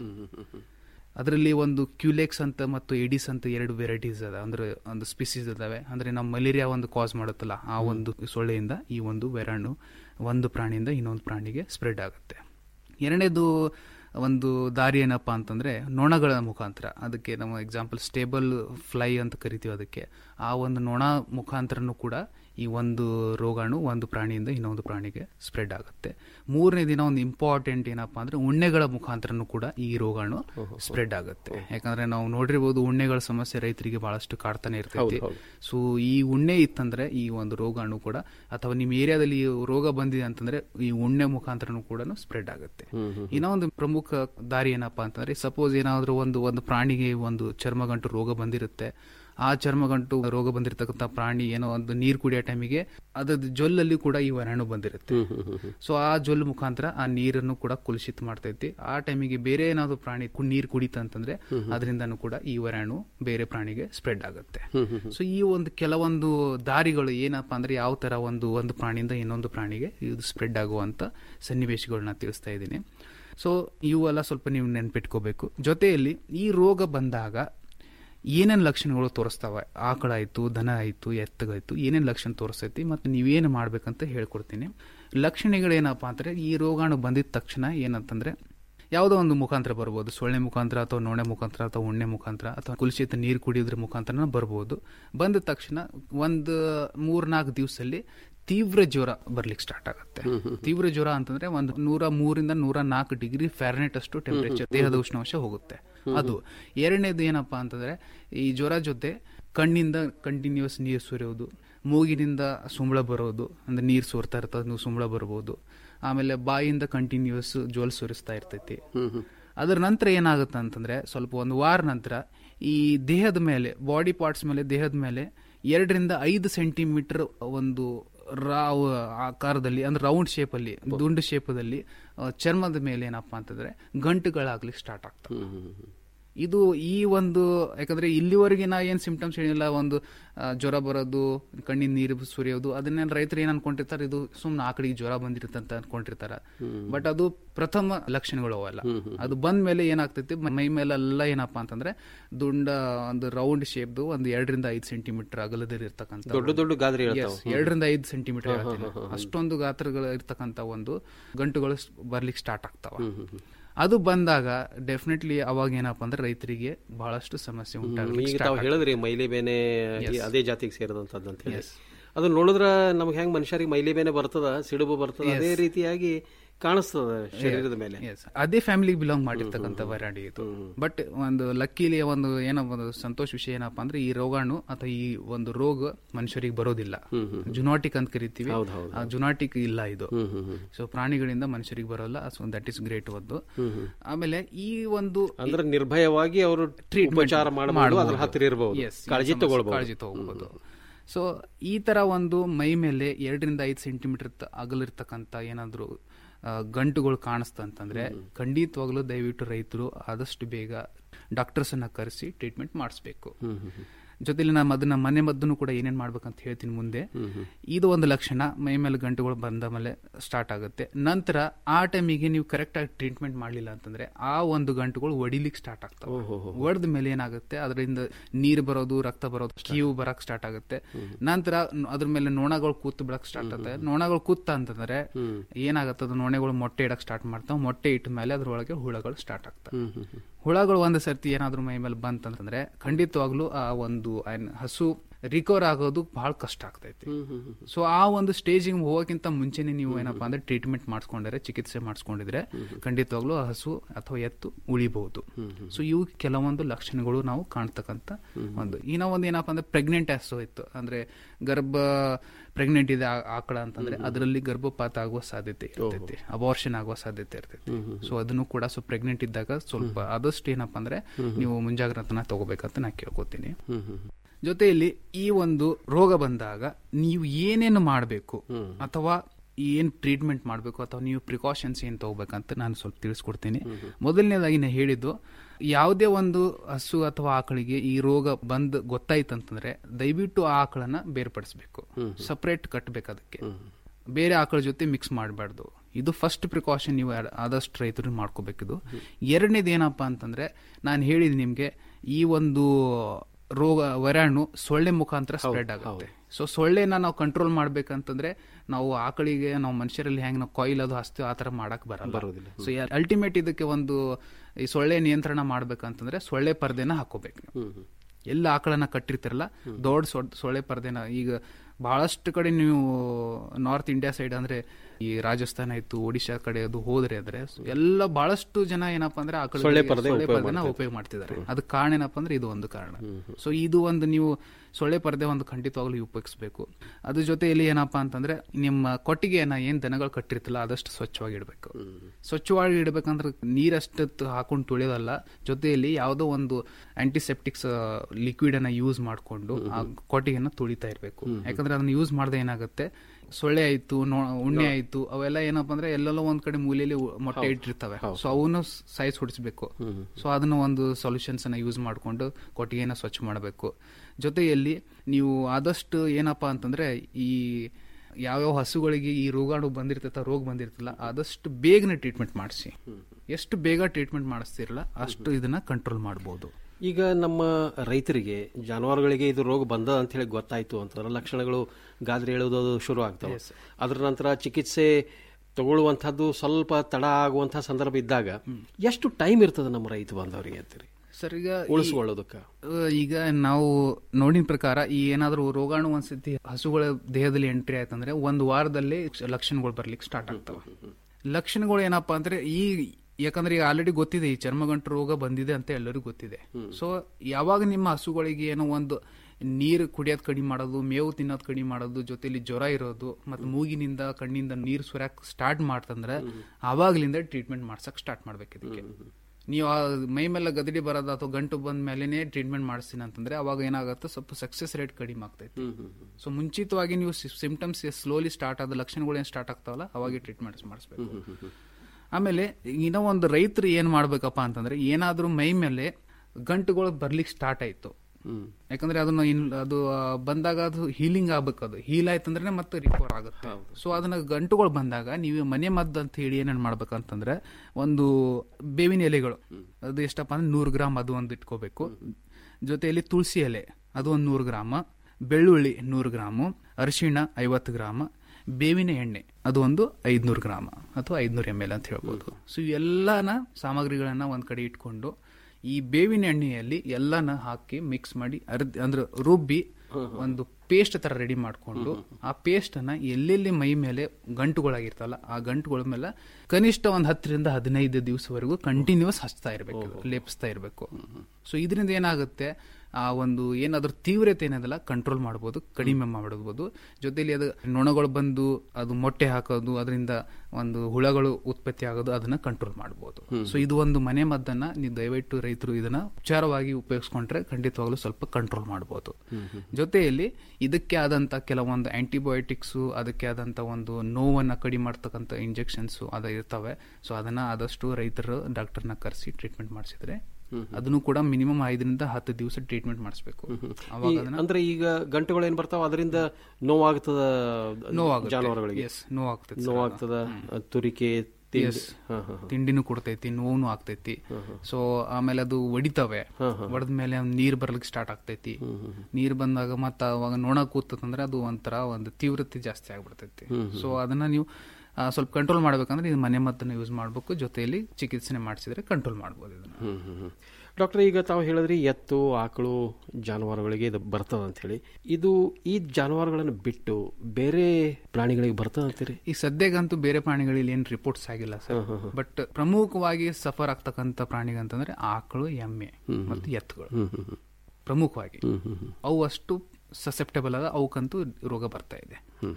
ಅದರಲ್ಲಿ ಒಂದು ಕ್ಯೂಲೆಕ್ಸ್ ಅಂತ ಮತ್ತು ಎಡಿಸ್ ಅಂತ ಎರಡು ವೆರೈಟೀಸ್ ಅದ ಅಂದ್ರೆ ಒಂದು ಸ್ಪೀಸೀಸ್ ಇದಾವೆ ಅಂದ್ರೆ ನಮ್ಮ ಮಲೇರಿಯಾ ಒಂದು ಕಾಸ್ ಮಾಡುತ್ತಲ್ಲ ಆ ಒಂದು ಸೊಳ್ಳೆಯಿಂದ ಈ ಒಂದು ವೈರಾಣು ಒಂದು ಪ್ರಾಣಿಯಿಂದ ಇನ್ನೊಂದು ಪ್ರಾಣಿಗೆ ಸ್ಪ್ರೆಡ್ ಆಗುತ್ತೆ ಎರಡನೇದು ಒಂದು ದಾರಿ ಏನಪ್ಪಾ ಅಂತಂದ್ರೆ ನೊಣಗಳ ಮುಖಾಂತರ ಅದಕ್ಕೆ ನಮ್ಮ ಎಕ್ಸಾಂಪಲ್ ಸ್ಟೇಬಲ್ ಫ್ಲೈ ಅಂತ ಕರಿತೀವಿ ಅದಕ್ಕೆ ಆ ಒಂದು ನೊಣ ಮುಖಾಂತರನು ಕೂಡ ಈ ಒಂದು ರೋಗಾಣು ಒಂದು ಪ್ರಾಣಿಯಿಂದ ಇನ್ನೊಂದು ಪ್ರಾಣಿಗೆ ಸ್ಪ್ರೆಡ್ ಆಗುತ್ತೆ ಮೂರನೇ ದಿನ ಒಂದು ಇಂಪಾರ್ಟೆಂಟ್ ಏನಪ್ಪಾ ಅಂದ್ರೆ ಉಣ್ಣೆಗಳ ಮುಖಾಂತರನು ಕೂಡ ಈ ರೋಗಾಣು ಸ್ಪ್ರೆಡ್ ಆಗುತ್ತೆ ಯಾಕಂದ್ರೆ ನಾವು ನೋಡಿರ್ಬೋದು ಉಣ್ಣೆಗಳ ಸಮಸ್ಯೆ ರೈತರಿಗೆ ಬಹಳಷ್ಟು ಕಾಡ್ತಾನೆ ಇರ್ತೈತಿ ಸೊ ಈ ಉಣ್ಣೆ ಇತ್ತಂದ್ರೆ ಈ ಒಂದು ರೋಗಾಣು ಕೂಡ ಅಥವಾ ನಿಮ್ಮ ಏರಿಯಾದಲ್ಲಿ ಈ ರೋಗ ಬಂದಿದೆ ಅಂತಂದ್ರೆ ಈ ಉಣ್ಣೆ ಮುಖಾಂತರನು ಕೂಡ ಸ್ಪ್ರೆಡ್ ಆಗುತ್ತೆ ಇನ್ನೊಂದು ಪ್ರಮುಖ ದಾರಿ ಏನಪ್ಪಾ ಅಂತಂದ್ರೆ ಸಪೋಸ್ ಏನಾದ್ರೂ ಒಂದು ಒಂದು ಪ್ರಾಣಿಗೆ ಒಂದು ಚರ್ಮಗಂಟು ರೋಗ ಬಂದಿರುತ್ತೆ ಆ ಚರ್ಮಗಂಟು ರೋಗ ಬಂದಿರತಕ್ಕಂಥ ಪ್ರಾಣಿ ಏನೋ ಒಂದು ನೀರು ಕುಡಿಯೋ ಟೈಮಿಗೆ ಅದ್ರದ್ದು ಜೊಲ್ಲಲ್ಲಿ ಕೂಡ ಈ ವರಾಣು ಬಂದಿರುತ್ತೆ ಸೊ ಆ ಜೊಲ್ ಮುಖಾಂತರ ಆ ನೀರನ್ನು ಕೂಡ ಕುಲುಷಿತ ಮಾಡ್ತೈತಿ ಆ ಟೈಮಿಗೆ ಬೇರೆ ಏನಾದ್ರು ಪ್ರಾಣಿ ನೀರು ಕುಡಿತ ಅಂತಂದ್ರೆ ಅದರಿಂದನೂ ಕೂಡ ಈ ವರಾಣು ಬೇರೆ ಪ್ರಾಣಿಗೆ ಸ್ಪ್ರೆಡ್ ಆಗುತ್ತೆ ಸೊ ಈ ಒಂದು ಕೆಲವೊಂದು ದಾರಿಗಳು ಏನಪ್ಪಾ ಅಂದ್ರೆ ಯಾವ ತರ ಒಂದು ಒಂದು ಪ್ರಾಣಿಯಿಂದ ಇನ್ನೊಂದು ಪ್ರಾಣಿಗೆ ಇದು ಸ್ಪ್ರೆಡ್ ಆಗುವಂತ ಸನ್ನಿವೇಶಗಳನ್ನ ತಿಳಿಸ್ತಾ ಇದ್ದೀನಿ ಸೊ ಇವೆಲ್ಲ ಸ್ವಲ್ಪ ನೀವು ನೆನ್ಪಿಟ್ಕೋಬೇಕು ಜೊತೆಯಲ್ಲಿ ಈ ರೋಗ ಬಂದಾಗ ಏನೇನು ಲಕ್ಷಣಗಳು ತೋರಿಸ್ತಾವೆ ಆಕಳ ಆಯ್ತು ದನ ಆಯ್ತು ಎತ್ತಗಾಯ್ತು ಏನೇನು ಲಕ್ಷಣ ತೋರಿಸ್ತೈತಿ ಮತ್ತು ನೀವೇನು ಮಾಡ್ಬೇಕಂತ ಹೇಳ್ಕೊಡ್ತೀನಿ ಲಕ್ಷಣಗಳೇನಪ್ಪ ಅಂದ್ರೆ ಈ ರೋಗಾಣು ಬಂದಿದ ತಕ್ಷಣ ಏನಂತಂದ್ರೆ ಯಾವುದೋ ಒಂದು ಮುಖಾಂತರ ಬರ್ಬೋದು ಸೊಳ್ಳೆ ಮುಖಾಂತರ ಅಥವಾ ನೊಣೆ ಮುಖಾಂತರ ಅಥವಾ ಉಣ್ಣೆ ಮುಖಾಂತರ ಅಥವಾ ಕುಲುಷಿತ ನೀರು ಕುಡಿಯೋದ್ರ ಮುಖಾಂತರ ಬರ್ಬೋದು ಬಂದ ತಕ್ಷಣ ಒಂದು ಮೂರ್ನಾಲ್ಕು ದಿವಸದಲ್ಲಿ ತೀವ್ರ ಜ್ವರ ಬರ್ಲಿಕ್ಕೆ ಸ್ಟಾರ್ಟ್ ಆಗುತ್ತೆ ತೀವ್ರ ಜ್ವರ ಅಂತಂದ್ರೆ ಒಂದು ನೂರ ಮೂರಿಂದ ನೂರ ನಾಲ್ಕು ಡಿಗ್ರಿ ಫ್ಯಾರನೆಟ್ ಅಷ್ಟು ಟೆಂಪರೇಚರ್ ದೇಹದ ಉಷ್ಣಾಂಶ ಹೋಗುತ್ತೆ ಅದು ಎರಡನೇದು ಏನಪ್ಪಾ ಅಂತಂದ್ರೆ ಈ ಜ್ವರ ಜೊತೆ ಕಣ್ಣಿಂದ ಕಂಟಿನ್ಯೂಸ್ ನೀರು ಸುರಿಯೋದು ಮೂಗಿನಿಂದ ಸುಂಬಳ ಬರೋದು ಅಂದ್ರೆ ನೀರು ಸೋರ್ತಾ ಇರ್ತದೆ ಸುಂಬಳ ಬರ್ಬೋದು ಆಮೇಲೆ ಬಾಯಿಂದ ಕಂಟಿನ್ಯೂಸ್ ಜೋಲ್ ಸುರಿಸ್ತಾ ಇರ್ತೈತಿ ಅದರ ನಂತರ ಏನಾಗುತ್ತೆ ಅಂತಂದ್ರೆ ಸ್ವಲ್ಪ ಒಂದು ವಾರ ನಂತರ ಈ ದೇಹದ ಮೇಲೆ ಬಾಡಿ ಪಾರ್ಟ್ಸ್ ಮೇಲೆ ದೇಹದ ಮೇಲೆ ಎರಡರಿಂದ ಐದು ಸೆಂಟಿಮೀಟರ್ ಒಂದು ರಾವ್ ಆಕಾರದಲ್ಲಿ ಅಂದ್ರೆ ರೌಂಡ್ ಶೇಪ್ ಅಲ್ಲಿ ದುಂಡು ಶೇಪದಲ್ಲಿ ಚರ್ಮದ ಮೇಲೆ ಏನಪ್ಪಾ ಅಂತಂದ್ರೆ ಗಂಟುಗಳಾಗ್ಲಿಕ್ಕೆ ಸ್ಟಾರ್ಟ್ ಆಗ್ತವೆ ಇದು ಈ ಒಂದು ಯಾಕಂದ್ರೆ ಇಲ್ಲಿವರೆಗೆ ನಾ ಏನ್ ಸಿಂಪ್ಟಮ್ಸ್ ಏನಿಲ್ಲ ಒಂದು ಜ್ವರ ಬರೋದು ಕಣ್ಣಿನ ನೀರು ಸುರಿಯೋದು ಅದನ್ನೇನು ರೈತರು ಏನ್ ಅನ್ಕೊಂಡಿರ್ತಾರೆ ಇದು ಸುಮ್ನೆ ಆ ಕಡೆಗೆ ಜ್ವರ ಬಂದಿರುತ್ತೆ ಅಂತ ಅನ್ಕೊಂಡಿರ್ತಾರ ಬಟ್ ಅದು ಪ್ರಥಮ ಲಕ್ಷಣಗಳು ಅವಲ್ಲ ಅದು ಬಂದ ಮೇಲೆ ಏನಾಗ್ತೈತಿ ಮೈ ಮೇಲೆಲ್ಲ ಏನಪ್ಪಾ ಅಂತಂದ್ರೆ ದುಂಡ ಒಂದು ರೌಂಡ್ ಶೇಪ್ದು ಒಂದು ಎರಡರಿಂದ ಐದು ಸೆಂಟಿಮೀಟರ್ ಅಗಲದಲ್ಲಿ ಇರ್ತಕ್ಕಂಥ ದೊಡ್ಡ ದೊಡ್ಡ ಗಾತ್ರ ಇರ್ತಾವ. Yes, ಎರಡರಿಂದ ಐದು ಸೆಂಟಿಮೀಟರ್ ಹಾ, ಹಾ, ಹಾ, ಹಾ. ಅಷ್ಟೊಂದು ಗಾತ್ರಗಳು ಇರ್ತಕ್ಕಂಥ ಒಂದು ಗಂಟುಗಳು ಬರ್ಲಿಕ್ಕೆ ಸ್ಟಾರ್ಟ್ ಆಗ್ತಾವ ಅದು ಬಂದಾಗ ಡೆಫಿನೆಟ್ಲಿ ಅವಾಗ ಏನಪ್ಪಾ ಅಂದ್ರೆ ರೈತರಿಗೆ ಬಹಳಷ್ಟು ಸಮಸ್ಯೆ ಈಗ ಉಂಟಾಗಲಿಕ್ಕೆ ತಾವು start ಹೇಳಿದ್ರಿ ಮೈಲಿ ಬೇನೆ Yes. ಈ ಅದೇ ಜಾತಿಗೆ ಸೇರಿದಂತದ್ದು ಅಂತ ಹೇಳಿ ಅದು ನೋಡಿದ್ರ ನಮ್ಗೆ ಹೆಂಗ್ ಮನುಷ್ಯರಿಗೆ ಮೈಲಿ ಬೇನೆ ಬರ್ತದ ಸಿಡುಬು ಬರ್ತದ ಅದೇ ರೀತಿಯಾಗಿ ಕಾಣಿಸ್ತದೆ ಶರೀರದ ಮೇಲೆ Yes. ಅದೇ ಫ್ಯಾಮಿಲಿಗೆ ಬಿಲಾಂಗ್ ಮಾಡಿರ್ತಕ್ಕಂಥ ವೈರಾಣಿ ಇದು ಬಟ್ ಒಂದು ಲಕ್ಕಿಲಿ ಒಂದು ಏನೋ ಒಂದು ಸಂತೋಷ ವಿಷಯ ಏನಪ್ಪಾ ಅಂದ್ರೆ ಈ ರೋಗಾಣು ಅಥವಾ ಈ ಒಂದು ರೋಗ ಮನುಷ್ಯರಿಗೆ ಬರೋದಿಲ್ಲ ಜುನಾಟಿಕ್ ಅಂತ ಕರಿತೀವಿ ಆ ಜುನಾಟಿಕ್ ಇಲ್ಲ ಇದು ಸೊ ಪ್ರಾಣಿಗಳಿಂದ ಮನುಷ್ಯರಿಗೆ ಬರೋಲ್ಲ ಸೊ ದಟ್ ಇಸ್ ಗ್ರೇಟ್ ಒಂದು ಆಮೇಲೆ ಈ ಒಂದು ಅಂದ್ರೆ ನಿರ್ಭಯವಾಗಿ ಅವರು ಉಪಚಾರ ಮಾಡಬಹುದು ಅದ್ರ ಹತ್ತಿರ ಇರಬಹುದು Yes, ಈ ಕಾಳಜಿ ಸಮಸ್ಯೆ- ತಗೊಳ್ಬಹುದು ಕಾಳಜಿ ತಗೊಳ್ಬಹುದು ಸೊ ಈ ತರ ಒಂದು ಮೈ ಮೇಲೆ ಎರಡರಿಂದ ಐದು ಸೆಂಟಿಮೀಟರ್ ಅಗಲಿರ್ತಕ್ಕಂಥ ಏನಾದ್ರು ಆ, ಗಂಟುಗಳು ಕಾಣಿಸ್ತಂತಂದ್ರೆ ಖಂಡಿತವಾಗ್ಲೂ ದಯವಿಟ್ಟು ರೈತರು ಆದಷ್ಟು ಬೇಗ ಡಾಕ್ಟರ್ಸ್ ಅನ್ನ ಕರೆಸಿ ಟ್ರೀಟ್ಮೆಂಟ್ ಮಾಡಿಸ್ಬೇಕು ಜೊತೆಲಿ ನಾನು ಅದನ್ನ ಮನೆ ಮದ್ದನ್ನು ಕೂಡ ಏನೇನ್ ಮಾಡ್ಬೇಕಂತ ಹೇಳ್ತೀನಿ ಮುಂದೆ ಇದು ಒಂದು ಲಕ್ಷಣ ಮೈ ಮೇಲೆ ಗಂಟುಗಳು ಬಂದ ಮೇಲೆ ಸ್ಟಾರ್ಟ್ ಆಗುತ್ತೆ ನಂತರ ಆ ಟೈಮಿಗೆ ನೀವು ಕರೆಕ್ಟ್ ಆಗಿ ಟ್ರೀಟ್ಮೆಂಟ್ ಮಾಡಲಿಲ್ಲ ಅಂತಂದ್ರೆ ಆ ಒಂದು ಗಂಟುಗಳು ಒಡಿಲಿಕ್ಕೆ ಸ್ಟಾರ್ಟ್ ಆಗ್ತವೆ ಒಡೆದ ಮೇಲೆ ಏನಾಗುತ್ತೆ ಅದರಿಂದ ನೀರು ಬರೋದು ರಕ್ತ ಬರೋದು ಕೀವು ಬರಕ್ ಸ್ಟಾರ್ಟ್ ಆಗುತ್ತೆ ನಂತರ ನ- ಅದ್ರ ಮೇಲೆ ನೋಣಗಳು ಕೂತು ಬಿಡಕ್ ಸ್ಟಾರ್ಟ್ ಆಗುತ್ತೆ ನೋಣಗಳು ಕೂತ ಅಂತಂದ್ರೆ ಏನಾಗುತ್ತೆ ಅದು ನೋಣೆಗಳು ಮೊಟ್ಟೆ ಇಡಕ್ ಸ್ಟಾರ್ಟ್ ಮಾಡ್ತಾವೆ ಮೊಟ್ಟೆ ಇಟ್ಟ ಮೇಲೆ ಅದ್ರೊಳಗೆ ಹುಳಗಳು ಸ್ಟಾರ್ಟ್ ಆಗ್ತವೆ ಹುಳಗಳು ಒಂದು ಸರ್ತಿ ಏನಾದ್ರೂ ಮೈ ಮೇಲೆ ಬಂತಂತಂದ್ರೆ ಖಂಡಿತವಾಗ್ಲೂ ಆ ಒಂದು ಏನ್ ಹಸು ರಿಕವರ್ ಆಗೋದು ಬಹಳ ಕಷ್ಟ ಆಗ್ತೈತಿ ಸೊ ಆ ಒಂದು ಸ್ಟೇಜಿಗೆ ಹೋಗೋಕ್ಕಿಂತ ಮುಂಚೆನೆ ನೀವು ಏನಪ್ಪಾ ಅಂದ್ರೆ ಟ್ರೀಟ್ಮೆಂಟ್ ಮಾಡಿಸ್ಕೊಂಡಿದ್ರೆ ಚಿಕಿತ್ಸೆ ಮಾಡಿಸ್ಕೊಂಡಿದ್ರೆ ಖಂಡಿತವಾಗ್ಲೂ ಆ ಹಸು ಅಥವಾ ಎತ್ತು ಉಳಿಬಹುದು ಸೊ ಇವು ಕೆಲವೊಂದು ಲಕ್ಷಣಗಳು ನಾವು ಕಾಣ್ತಕ್ಕಂತ ಒಂದು ಇನ್ನ ಒಂದು ಏನಪ್ಪಾ ಅಂದ್ರೆ ಪ್ರೆಗ್ನೆಂಟ್ ಹಸು ಇತ್ತು ಅಂದ್ರೆ ಗರ್ಭ ಪ್ರೆಗ್ನೆಂಟ್ ಇದೆ ಆ- ಆಕಳ ಅಂತಂದ್ರೆ ಅದರಲ್ಲಿ ಗರ್ಭಪಾತ ಆಗುವ ಸಾಧ್ಯತೆ ಇರ್ತೈತಿ ಅಬಾರ್ಷನ್ ಆಗುವ ಸಾಧ್ಯತೆ ಇರ್ತೈತಿ ಸೊ ಅದನ್ನು ಕೂಡ ಸೊ ಪ್ರೆಗ್ನೆಂಟ್ ಇದ್ದಾಗ ಸ್ವಲ್ಪ ಆದಷ್ಟು ಏನಪ್ಪಾ ಅಂದ್ರೆ ನೀವು ಮುಂಜಾಗ್ರತನ ತಗೋಬೇಕಂತ ನಾ ಕೇಳ್ಕೊತೀನಿ ಜೊತೆಯಲ್ಲಿ ಈ ಒಂದು ರೋಗ ಬಂದಾಗ ನೀವು ಏನೇನು ಮಾಡಬೇಕು ಅಥವಾ ಏನ್ ಟ್ರೀಟ್ಮೆಂಟ್ ಮಾಡಬೇಕು ಅಥವಾ ನೀವು ಪ್ರಿಕಾಷನ್ಸ್ ಏನ್ ತಗೋಬೇಕಂತ ನಾನು ಸ್ವಲ್ಪ ತಿಳಿಸ್ಕೊಡ್ತೀನಿ ಮೊದಲನೇದಾಗಿ ನಾನು ಹೇಳಿದ್ದು ಯಾವುದೇ ಒಂದು ಹಸು ಅಥವಾ ಆಕಳಿಗೆ ಈ ರೋಗ ಬಂದ್ ಗೊತ್ತಾಯ್ತಂತಂದ್ರೆ ದಯವಿಟ್ಟು ಆ ಆಕಳನ್ನ ಬೇರ್ಪಡಿಸಬೇಕು ಸಪರೇಟ್ ಕಟ್ಟಬೇಕು ಅದಕ್ಕೆ ಬೇರೆ ಆಕಳ ಜೊತೆ ಮಿಕ್ಸ್ ಮಾಡಬಾರ್ದು ಇದು ಫಸ್ಟ್ ಪ್ರಿಕಾಷನ್ ನೀವು ಆದ- ಆದಷ್ಟು ರೈತರು ಮಾಡ್ಕೋಬೇಕಿದು ಎರಡನೇದು ಏನಪ್ಪಾ ಅಂತಂದ್ರೆ ನಾನು ಹೇಳಿದ್ ನಿಮ್ಗೆ ಈ ಒಂದು ರೋಗ ವೈರಾಣು ಸೊಳ್ಳೆ ಮುಖಾಂತರ ಸ್ಪ್ರೆಡ್ ಆಗುತ್ತೆ ಸೊ ಸೊಳ್ಳೆನ ನಾವು ಕಂಟ್ರೋಲ್ ಮಾಡ್ಬೇಕಂತಂದ್ರೆ ನಾವು ಆಕಳಿಗೆ ನಾವು ಮನುಷ್ಯರಲ್ಲಿ ಹೆಂಗ್ ನಾವು ಕಾಯಿಲ್ ಅದು ಹಸ್ತೀವಿ ಆ ತರ ಮಾಡಕ್ ಬರಲ್ಲ ಸೊ ಅಲ್ಟಿಮೇಟ್ ಇದಕ್ಕೆ ಒಂದು ಈ ಸೊಳ್ಳೆ ನಿಯಂತ್ರಣ ಮಾಡ್ಬೇಕಂತಂದ್ರೆ ಸೊಳ್ಳೆ ಪರ್ದೆನ ಹಾಕೋಬೇಕು ನೀವು ಎಲ್ಲ ಆಕಳನ್ನ ಕಟ್ಟಿರ್ತಿರಲ್ಲ ದೊಡ್ಡ ಸೊಡ್- ಸೊಳ್ಳೆ ಪರ್ದೆನ ಈಗ ಬಹಳಷ್ಟು ಕಡೆ ನೀವು ನಾರ್ತ್ ಇಂಡಿಯಾ ಸೈಡ್ ಅಂದ್ರೆ ಈ ರಾಜಸ್ಥಾನ ಆಯ್ತು ಒಡಿಶಾ ಕಡೆ ಅದು ಹೋದ್ರೆ ಅಂದ್ರೆ ಎಲ್ಲ ಬಹಳಷ್ಟು ಜನ ಏನಪ್ಪಾ ಅಂದ್ರೆ ಆಕಳ ಸೊಳ್ಳೆ ಪರ್ದೆ ಉಪಯೋಗ ಪರ್ದೆನ ಮಾಡ್ತಾರೆ. ಉಪಯೋಗ ಮಾಡ್ತಿದ್ದಾರೆ ಅದಕ್ಕೆ ಕಾರಣ ಏನಪ್ಪಾ ಅಂದ್ರೆ ಇದು ಒಂದು ಕಾರಣ ಸೊ ಇದು ಒಂದು ನೀವು ಸೊಳ್ಳೆ ಪರ್ದೆ ಒಂದು ಖಂಡಿತವಾಗ್ಲೂ ಉಪಯೋಗಿಸಬೇಕು ಅದ್ರ ಜೊತೆಯಲ್ಲಿ ಏನಪ್ಪಾ ಅಂತಂದ್ರೆ ನಿಮ್ಮ ಕೊಟ್ಟಿಗೆಯನ್ನ ಏನ್ ದನಗಳು ಕಟ್ಟಿರ್ತಲ್ಲ ಆದಷ್ಟು ಸ್ವಚ್ಛವಾಗಿ ಇಡಬೇಕು ಸ್ವಚ್ಛವಾಗಿ ಇಡಬೇಕಂದ್ರೆ ನೀರಷ್ಟು ಹಾಕೊಂಡು ತುಳಿಯೋದಲ್ಲ ಜೊತೆಯಲ್ಲಿ ಯಾವುದೋ ಒಂದು ಆಂಟಿಸೆಪ್ಟಿಕ್ಸ್ ಲಿಕ್ವಿಡ್ ಅನ್ನ ಯೂಸ್ ಮಾಡಿಕೊಂಡು ಆ ಕೊಟ್ಟಿಗೆನ ತುಳಿತಾ ಇರಬೇಕು ಯಾಕಂದ್ರೆ ಅದನ್ನ ಯೂಸ್ ಮಾಡದೆ ಏನಾಗುತ್ತೆ ಸೊಳ್ಳೆ ಆಯ್ತು ನೊ- ಉಣ್ಣೆ ಆಯ್ತು ಅವೆಲ್ಲ ಏನಪ್ಪಾ ಅಂದ್ರೆ ಎಲ್ಲೆಲ್ಲೋ ಒಂದ್ ಕಡೆ ಮೂಲೆಯಲ್ಲಿ ಉ- ಮೊಟ್ಟೆ ಇಟ್ಟಿರ್ತವೆ ಸೊ ಅವನು ಸೈಜ್ ಹೊಡಿಸ್ಬೇಕು ಸೊ ಅದನ್ನ ಒಂದು ಸೊಲ್ಯೂಷನ್ಸ್ ಅನ್ನ ಯೂಸ್ ಮಾಡಿಕೊಂಡು ಕೊಟ್ಟಿಗೆನ ಸ್ವಚ್ಛ ಮಾಡಬೇಕು ಜೊತೆಯಲ್ಲಿ ನೀವು ಆದಷ್ಟು ಏನಪ್ಪಾ ಅಂತಂದ್ರೆ ಈ ಯಾವ್ಯಾವ ಹಸುಗಳಿಗೆ ಈ ರೋಗಾಣು ಬಂದಿರ್ತೈತ ರೋಗ ಬಂದಿರ್ತಲ್ಲ ಆದಷ್ಟು ಬೇಗನೆ ಟ್ರೀಟ್ಮೆಂಟ್ ಮಾಡಿಸಿ ಎಷ್ಟು ಬೇಗ ಟ್ರೀಟ್ಮೆಂಟ್ ಮಾಡಿಸ್ತಿರಲ್ಲ ಅಷ್ಟು ಇದನ್ನ ಕಂಟ್ರೋಲ್ ಮಾಡಬಹುದು ಈಗ ನಮ್ಮ ರೈತರಿಗೆ ಜಾನುವಾರುಗಳಿಗೆ ಇದು ರೋಗ ಬಂದ ಅಂತ ಹೇಳಿ ಗೊತ್ತಾಯ್ತು ಅಂತಂದ್ರೆ ಲಕ್ಷಣಗಳು ಗಾದ್ರೆ ಹೇಳೋದು ಅದು ಶುರು ಆಗ್ತವೆ ಅದ್ರ ನಂತರ ಚಿಕಿತ್ಸೆ ತಗೊಳ್ಳುವಂತಹದ್ದು ಸ್ವಲ್ಪ ತಡ ಆಗುವಂತಹ ಸಂದರ್ಭ ಇದ್ದಾಗ ಎಷ್ಟು ಟೈಮ್ ಇರ್ತದೆ ನಮ್ಮ ರೈತ ಬಾಂಧವರಿಗೆ ಅಂತೀರಿ ಸರ್ ಈಗ ಈ- ಉಳಿಸ್ಕೊಳ್ಳೋದಕ್ಕ ಆ, ಈಗ ನಾವು ನೋಡಿನ ಪ್ರಕಾರ ಈ ಏನಾದ್ರೂ ರೋಗಾಣು ಒಂದ್ಸತಿ ಹಸುಗಳ ದೇಹದಲ್ಲಿ ಎಂಟ್ರಿ ಆಯ್ತಂದ್ರೆ ಒಂದು ವಾರದಲ್ಲಿ ಲಕ್ಷಣಗಳು ಬರ್ಲಿಕ್ಕೆ ಸ್ಟಾರ್ಟ್ ಆಗ್ತವೆ ಲಕ್ಷಣಗಳು ಏನಪ್ಪಾ ಅಂದ್ರೆ ಈ ಯಾಕಂದ್ರೆ ಈಗ ಆಲ್ರೆಡಿ ಗೊತ್ತಿದೆ ಈ ಚರ್ಮಗಂಟು ರೋಗ ಬಂದಿದೆ ಅಂತ ಎಲ್ಲರಿಗೂ ಗೊತ್ತಿದೆ ಸೊ ಯಾವಾಗ ನಿಮ್ಮ ಹಸುಗಳಿಗೆ ಏನೋ ಒಂದು ನೀರು ಕುಡಿಯೋದ್ ಕಡಿಮೆ ಮಾಡೋದು ಮೇವು ತಿನ್ನೋದ್ ಕಡಿಮೆ ಮಾಡೋದು ಜೊತೆಲಿ ಜ್ವರ ಇರೋದು ಮತ್ತೆ ಮೂಗಿನಿಂದ ಕಣ್ಣಿಂದ ನೀರು ಸುರ್ಯಾಕ್ ಸ್ಟಾರ್ಟ್ ಮಾಡ್ತಂದ್ರೆ ಆವಾಗ್ಲಿಂದ ಟ್ರೀಟ್ಮೆಂಟ್ ಮಾಡ್ಸಕ್ ಸ್ಟಾರ್ಟ್ ಮಾಡ್ಬೇಕು ಇದಕ್ಕೆ ನೀವು ಆ ಮೈ ಮೇಲೆ ಗದಡಿ ಬರೋದು ಅಥವಾ ಗಂಟು ಬಂದ ಮೇಲೆನೆ ಟ್ರೀಟ್ಮೆಂಟ್ ಮಾಡಿಸ್ತೀನಿ ಅಂತಂದ್ರೆ ಅವಾಗ ಏನಾಗುತ್ತೆ ಸ್ವಲ್ಪ ಸಕ್ಸಸ್ ರೇಟ್ ಕಡಿಮೆ ಆಗ್ತೈತಿ ಸೊ ಮುಂಚಿತವಾಗಿ ನೀವು ಸಿಂಪ್ಟಮ್ಸ್ ಸ್ಲೋಲಿ ಸ್ಟಾರ್ಟ್ ಆದ ಲಕ್ಷಣಗಳು ಏನ್ ಸ್ಟಾರ್ಟ್ ಆಗ್ತಾವಲ್ಲ ಅವಾಗೆ ಟ್ರೀಟ್ಮೆಂಟ್ ಮಾಡಿಸ್ಬೇಕು ಆಮೇಲೆ ಇನ್ನೂ ಒಂದು ರೈತರು ಏನ್ ಮಾಡ್ಬೇಕಪ್ಪ ಅಂತಂದ್ರೆ ಏನಾದ್ರೂ ಮೈ ಮೇಲೆ ಗಂಟುಗಳು ಬರ್ಲಿಕ್ಕೆ ಸ್ಟಾರ್ಟ್ ಆಯ್ತು ಯಾಕಂದ್ರೆ ಅದನ್ನ ಇನ್ ಅದು ಆ, ಬಂದಾಗ ಅದು ಹೀಲಿಂಗ್ ಆಗ್ಬೇಕು ಅದು ಹೀಲ್ ಆಯ್ತಂದ್ರೆ ಮತ್ತೆ ರಿಕವರ್ ಆಗುತ್ತೆ ಸೊ ಅದನ್ನ ಗಂಟುಗಳು ಬಂದಾಗ ನೀವು ಮನೆ ಮದ್ದು ಅಂತ ಹೇಳಿ ಏನೇನ್ ಮಾಡ್ಬೇಕಂತಂದ್ರೆ ಒಂದು ಬೇವಿನ ಎಲೆಗಳು ಅದು ಎಷ್ಟಪ್ಪ ಅಂದ್ರೆ ನೂರು ಗ್ರಾಮ್ ಅದು ಒಂದು ಇಟ್ಕೋಬೇಕು ಜೊತೆಯಲ್ಲಿ ತುಳಸಿ ಎಲೆ ಅದು ಒಂದು ನೂರು ಗ್ರಾಮ ಬೆಳ್ಳುಳ್ಳಿ ನೂರು ಗ್ರಾಮು ಅರಿಶಿಣ ಐವತ್ತು ಗ್ರಾಮ ಬೇವಿನ ಎಣ್ಣೆ ಅದು ಒಂದು ಐದ್ನೂರು ಗ್ರಾಮ ಅಥವಾ ಐದ್ನೂರು ಎಮ್ ಎಲ್ ಅಂತ ಹೇಳ್ಬೋದು ಸೊ ಇವೆಲ್ಲನ ಸಾಮಗ್ರಿಗಳನ್ನ ಒಂದ್ ಕಡೆ ಇಟ್ಕೊಂಡು ಈ ಬೇವಿನ ಎಣ್ಣೆಯಲ್ಲಿ ಎಲ್ಲನ ಹಾಕಿ ಮಿಕ್ಸ್ ಮಾಡಿ ಅರ್ಧ ಅಂದ್ರೆ ರುಬ್ಬಿ ಒಂದು ಪೇಸ್ಟ್ ತರ ರೆಡಿ ಮಾಡ್ಕೊಂಡು ಆ ಪೇಸ್ಟ್ ಅನ್ನ ಎಲ್ಲೆಲ್ಲಿ ಮೈ ಮೇಲೆ ಗಂಟುಗಳಾಗಿರ್ತಾವಲ್ಲ ಆ ಗಂಟುಗಳ ಮೇಲೆ ಕನಿಷ್ಠ ಒಂದ್ ಹತ್ತರಿಂದ ಹದಿನೈದು ದಿವಸವರೆಗೂ ಕಂಟಿನ್ಯೂಸ್ ಹಚ್ತಾ ಇರಬೇಕು ಲೇಪಿಸ್ತಾ ಇರಬೇಕು ಸೊ ಇದರಿಂದ ಏನಾಗುತ್ತೆ ಆ ಒಂದು ಏನಾದ್ರೂ ತೀವ್ರತೆ ಏನದಲ್ಲ ಕಂಟ್ರೋಲ್ ಮಾಡ್ಬೋದು ಕಡಿಮೆ ಮಾಡಬಹುದು ಜೊತೆಲಿ ಅದು ನೊಣಗಳು ಬಂದು ಅದು ಮೊಟ್ಟೆ ಹಾಕೋದು ಅದರಿಂದ ಒಂದು ಹುಳಗಳು ಉತ್ಪತ್ತಿ ಆಗೋದು ಅದನ್ನ ಕಂಟ್ರೋಲ್ ಮಾಡಬಹುದು ಸೊ ಇದು ಒಂದು ಮನೆ ಮದ್ದನ್ನ ನೀವು ದಯವಿಟ್ಟು ರೈತರು ಇದನ್ನ ಉಪಚಾರವಾಗಿ ಉಪಯೋಗಿಸ್ಕೊಂಡ್ರೆ ಖಂಡಿತವಾಗ್ಲೂ ಸ್ವಲ್ಪ ಕಂಟ್ರೋಲ್ ಮಾಡಬಹುದು ಜೊತೆಯಲ್ಲಿ ಇದಕ್ಕೆ ಆದಂತ ಕೆಲವೊಂದು ಆಂಟಿಬಯೋಟಿಕ್ಸ್ ಅದಕ್ಕೆ ಆದಂತ ಒಂದು ನೋವನ್ನ ಕಡಿಮೆ ಮಾಡ್ತಕ್ಕಂಥ ಇಂಜೆಕ್ಷನ್ಸ್ ಅದ ಇರ್ತವೆ ಸೊ ಅದನ್ನ ಆದಷ್ಟು ರೈತರು ಡಾಕ್ಟರ್ನ ಕರೆಸಿ ಟ್ರೀಟ್ಮೆಂಟ್ ಮಾಡಿಸಿದ್ರೆ ಅದನ್ನು ಕೂಡ ಮಿನಿಮಮ್ ಐದರಿಂದ ಹತ್ತು ದಿವಸ ಟ್ರೀಟ್ಮೆಂಟ್ ಮಾಡಿಸ್ಬೇಕು ಅವಾಗ ಈ- ಅದನ್ನ ಅಂದ್ರೆ ಈಗ ಗಂಟುಗಳು ಏನ್ ಬರ್ತಾವ ಅದರಿಂದ ನೋವಾಗ್ತದ ನೋವಾಗುತ್ತೆ. ಜಾನುವಾರುಗಳಿಗೆ Yes, ನೋವಾಗ್ತದೆ sir. ನೋವಾಗ್ತದ ತುರಿಕೆ ತಿಂಡಿ- Yes. ಹಾ, ಹಾ, ಹಾ. ತಿಂಡಿನೂ ಕೊಡ್ತೈತಿ ನೋವು ಆಗ್ತೈತಿ ಸೊ ಆಮೇಲೆ ಅದು ಒಡಿತವೆ ಒಡೆದ ಮೇಲೆ ನೀರ್ ಬರ್ಲಿಕ್ಕೆ ಸ್ಟಾರ್ಟ್ ಆಗ್ತೈತಿ ನೀರ್ ಬಂದಾಗ ಮತ್ತ ಅವಾಗ ನೋಣ ಕೂತಂದ್ರೆ ಅದು ಒಂಥರ ಒಂದು ತೀವ್ರತೆ ಜಾಸ್ತಿ ಆಗ್ಬಿಡ್ತೈತಿ ಸೊ ಅದನ್ನ ನೀವು ಆ, ಸ್ವಲ್ಪ ಕಂಟ್ರೋಲ್ ಮಾಡ್ಬೇಕಂದ್ರೆ ಇದು ಮನೆ ಮದ್ದನ್ನ ಯೂಸ್ ಮಾಡ್ಬೇಕು ಜೊತೆಯಲ್ಲಿ ಚಿಕಿತ್ಸೆ ಮಾಡಿಸಿದ್ರೆ ಕಂಟ್ರೋಲ್ ಮಾಡ್ಬೋದು ಇದನ್ನ ಹ್ಮ್, ಹ್ಮ್, ಹ್ಮ್. ಡಾಕ್ಟರ್ ಈಗ ತಾವು ಹೇಳಿದ್ರಿ ಎತ್ತು ಆಕಳು ಜಾನುವಾರುಗಳಿಗೆ ಇದು ಬರ್ತದ ಅಂತ ಹೇಳಿ ಇದು ಈ ಜಾನುವಾರುಗಳನ್ನು ಬಿಟ್ಟು ಬೇರೆ ಪ್ರಾಣಿಗಳಿಗೆ ಬರ್ತದ ಅಂತೀರಿ ಈ ಸದ್ಯಗಂತೂ ಬೇರೆ ಪ್ರಾಣಿಗಳಲ್ಲಿ ಏನ್ ರಿಪೋರ್ಟ್ಸ್ ಆಗಿಲ್ಲ ಸರ್ ಬಟ್ ಪ್ರಮುಖವಾಗಿ ಸಫರ್ ಆಗ್ತಕ್ಕಂಥ ಪ್ರಾಣಿಗಂತಂದ್ರೆ ಆಕಳು ಎಮ್ಮೆ ಮತ್ತು ಎತ್ತುಗಳು ಪ್ರಮುಖವಾಗಿ ಅವು ಅಷ್ಟು ಸಸೆಪ್ಟಬಲ್ ಅದ ಅವಕ್ಕಂತೂ ರೋಗ ಬರ್ತಾ ಇದೆ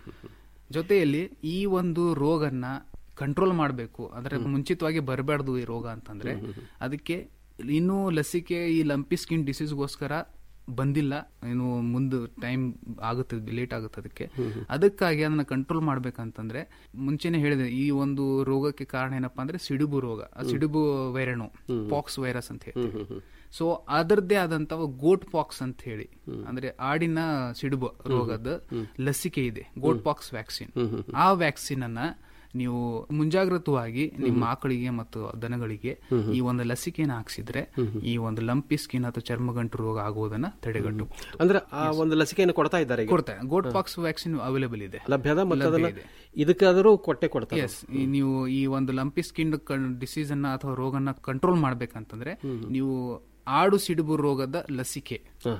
ಜೊತೆಯಲ್ಲಿ ಈ ಒಂದು ರೋಗನ್ನ ಕಂಟ್ರೋಲ್ ಮಾಡಬೇಕು ಅಂದ್ರೆ ಮುಂಚಿತವಾಗಿ ಬರಬಾರ್ದು ಈ ರೋಗ ಅಂತಂದ್ರೆ ಅದಕ್ಕೆ ಇನ್ನೂ ಲಸಿಕೆ ಈ ಲಂಪಿ ಸ್ಕಿನ್ ಡಿಸೀಸ್ಗೋಸ್ಕರ ಬಂದಿಲ್ಲ ಏನು ಮುಂದೆ ಟೈಮ್ ಆಗುತ್ತೆ ಲೇಟ್ ಆಗುತ್ತೆ ಅದಕ್ಕೆ ಅದಕ್ಕಾಗಿ ಅದನ್ನ ಕಂಟ್ರೋಲ್ ಮಾಡ್ಬೇಕಂತಂದ್ರೆ ಮುಂಚೆನೆ ಹೇಳಿದೆ ಈ ಒಂದು ರೋಗಕ್ಕೆ ಕಾರಣ ಏನಪ್ಪಾ ಅಂದ್ರೆ ಸಿಡುಬು ರೋಗ ಆ ಸಿಡುಬು ವೈರಾಣು ಪಾಕ್ಸ್ ವೈರಸ್ ಅಂತ ಹೇಳ್ತೀವಿ ಸೊ ಅದರದ್ದೇ ಆದಂತ ಗೋಟ್ ಪಾಕ್ಸ್ ಅಂತ ಹೇಳಿ ಅಂದ್ರೆ ಆಡಿನ ಸಿಡುಬು ರೋಗದ ಲಸಿಕೆ ಇದೆ ಗೋಟ್ ಪಾಕ್ಸ್ ವ್ಯಾಕ್ಸಿನ್ ಆ ವ್ಯಾಕ್ಸಿನ್ ಅನ್ನ ನೀವು ಮುಂಜಾಗ್ರತವಾಗಿ ನಿಮ್ಮ ಆಕಳಿಗೆ ಮತ್ತು ದನಗಳಿಗೆ ಈ ಒಂದು ಲಸಿಕೆನ ಹಾಕ್ಸಿದ್ರೆ ಈ ಒಂದು ಲಂಪಿ ಸ್ಕಿನ್ ಅಥವಾ ಚರ್ಮಗಂಟು ರೋಗ ಆಗುವುದನ್ನ ತಡೆಗಟ್ಟಬಹುದು ಅಂದ್ರೆ ಆ ಒಂದು ಲಸಿಕೆಯನ್ನು ಕೊಡ್ತಾ ಇದ್ದಾರೆ ಈಗ? ಕೊಡ್ತಾರೆ ಗೋಟ್ ಪಾಕ್ಸ್ ವ್ಯಾಕ್ಸಿನ್ ಅವೈಲೇಬಲ್ ಇದೆ ಲಭ್ಯದ ಮತ್ತು ಲಭ್ಯ ಅದನ್ನ ಇದೆ. ಇದಕ್ಕಾದರೂ ಕೊಟ್ಟೆ ಕೊಡ್ತಾರೆ ಎಸ್ ನೀವು ಈ ಒಂದು ಲಂಪಿ ಸ್ಕಿನ್ ಡಿಸೀಸ್ ಅನ್ನ ಅಥವಾ ರೋಗನ ಕಂಟ್ರೋಲ್ ಮಾಡ್ಬೇಕಂತಂದ್ರೆ ನೀವು ಆಡು ಸಿಡುಬು ರೋಗದ ಲಸಿಕೆ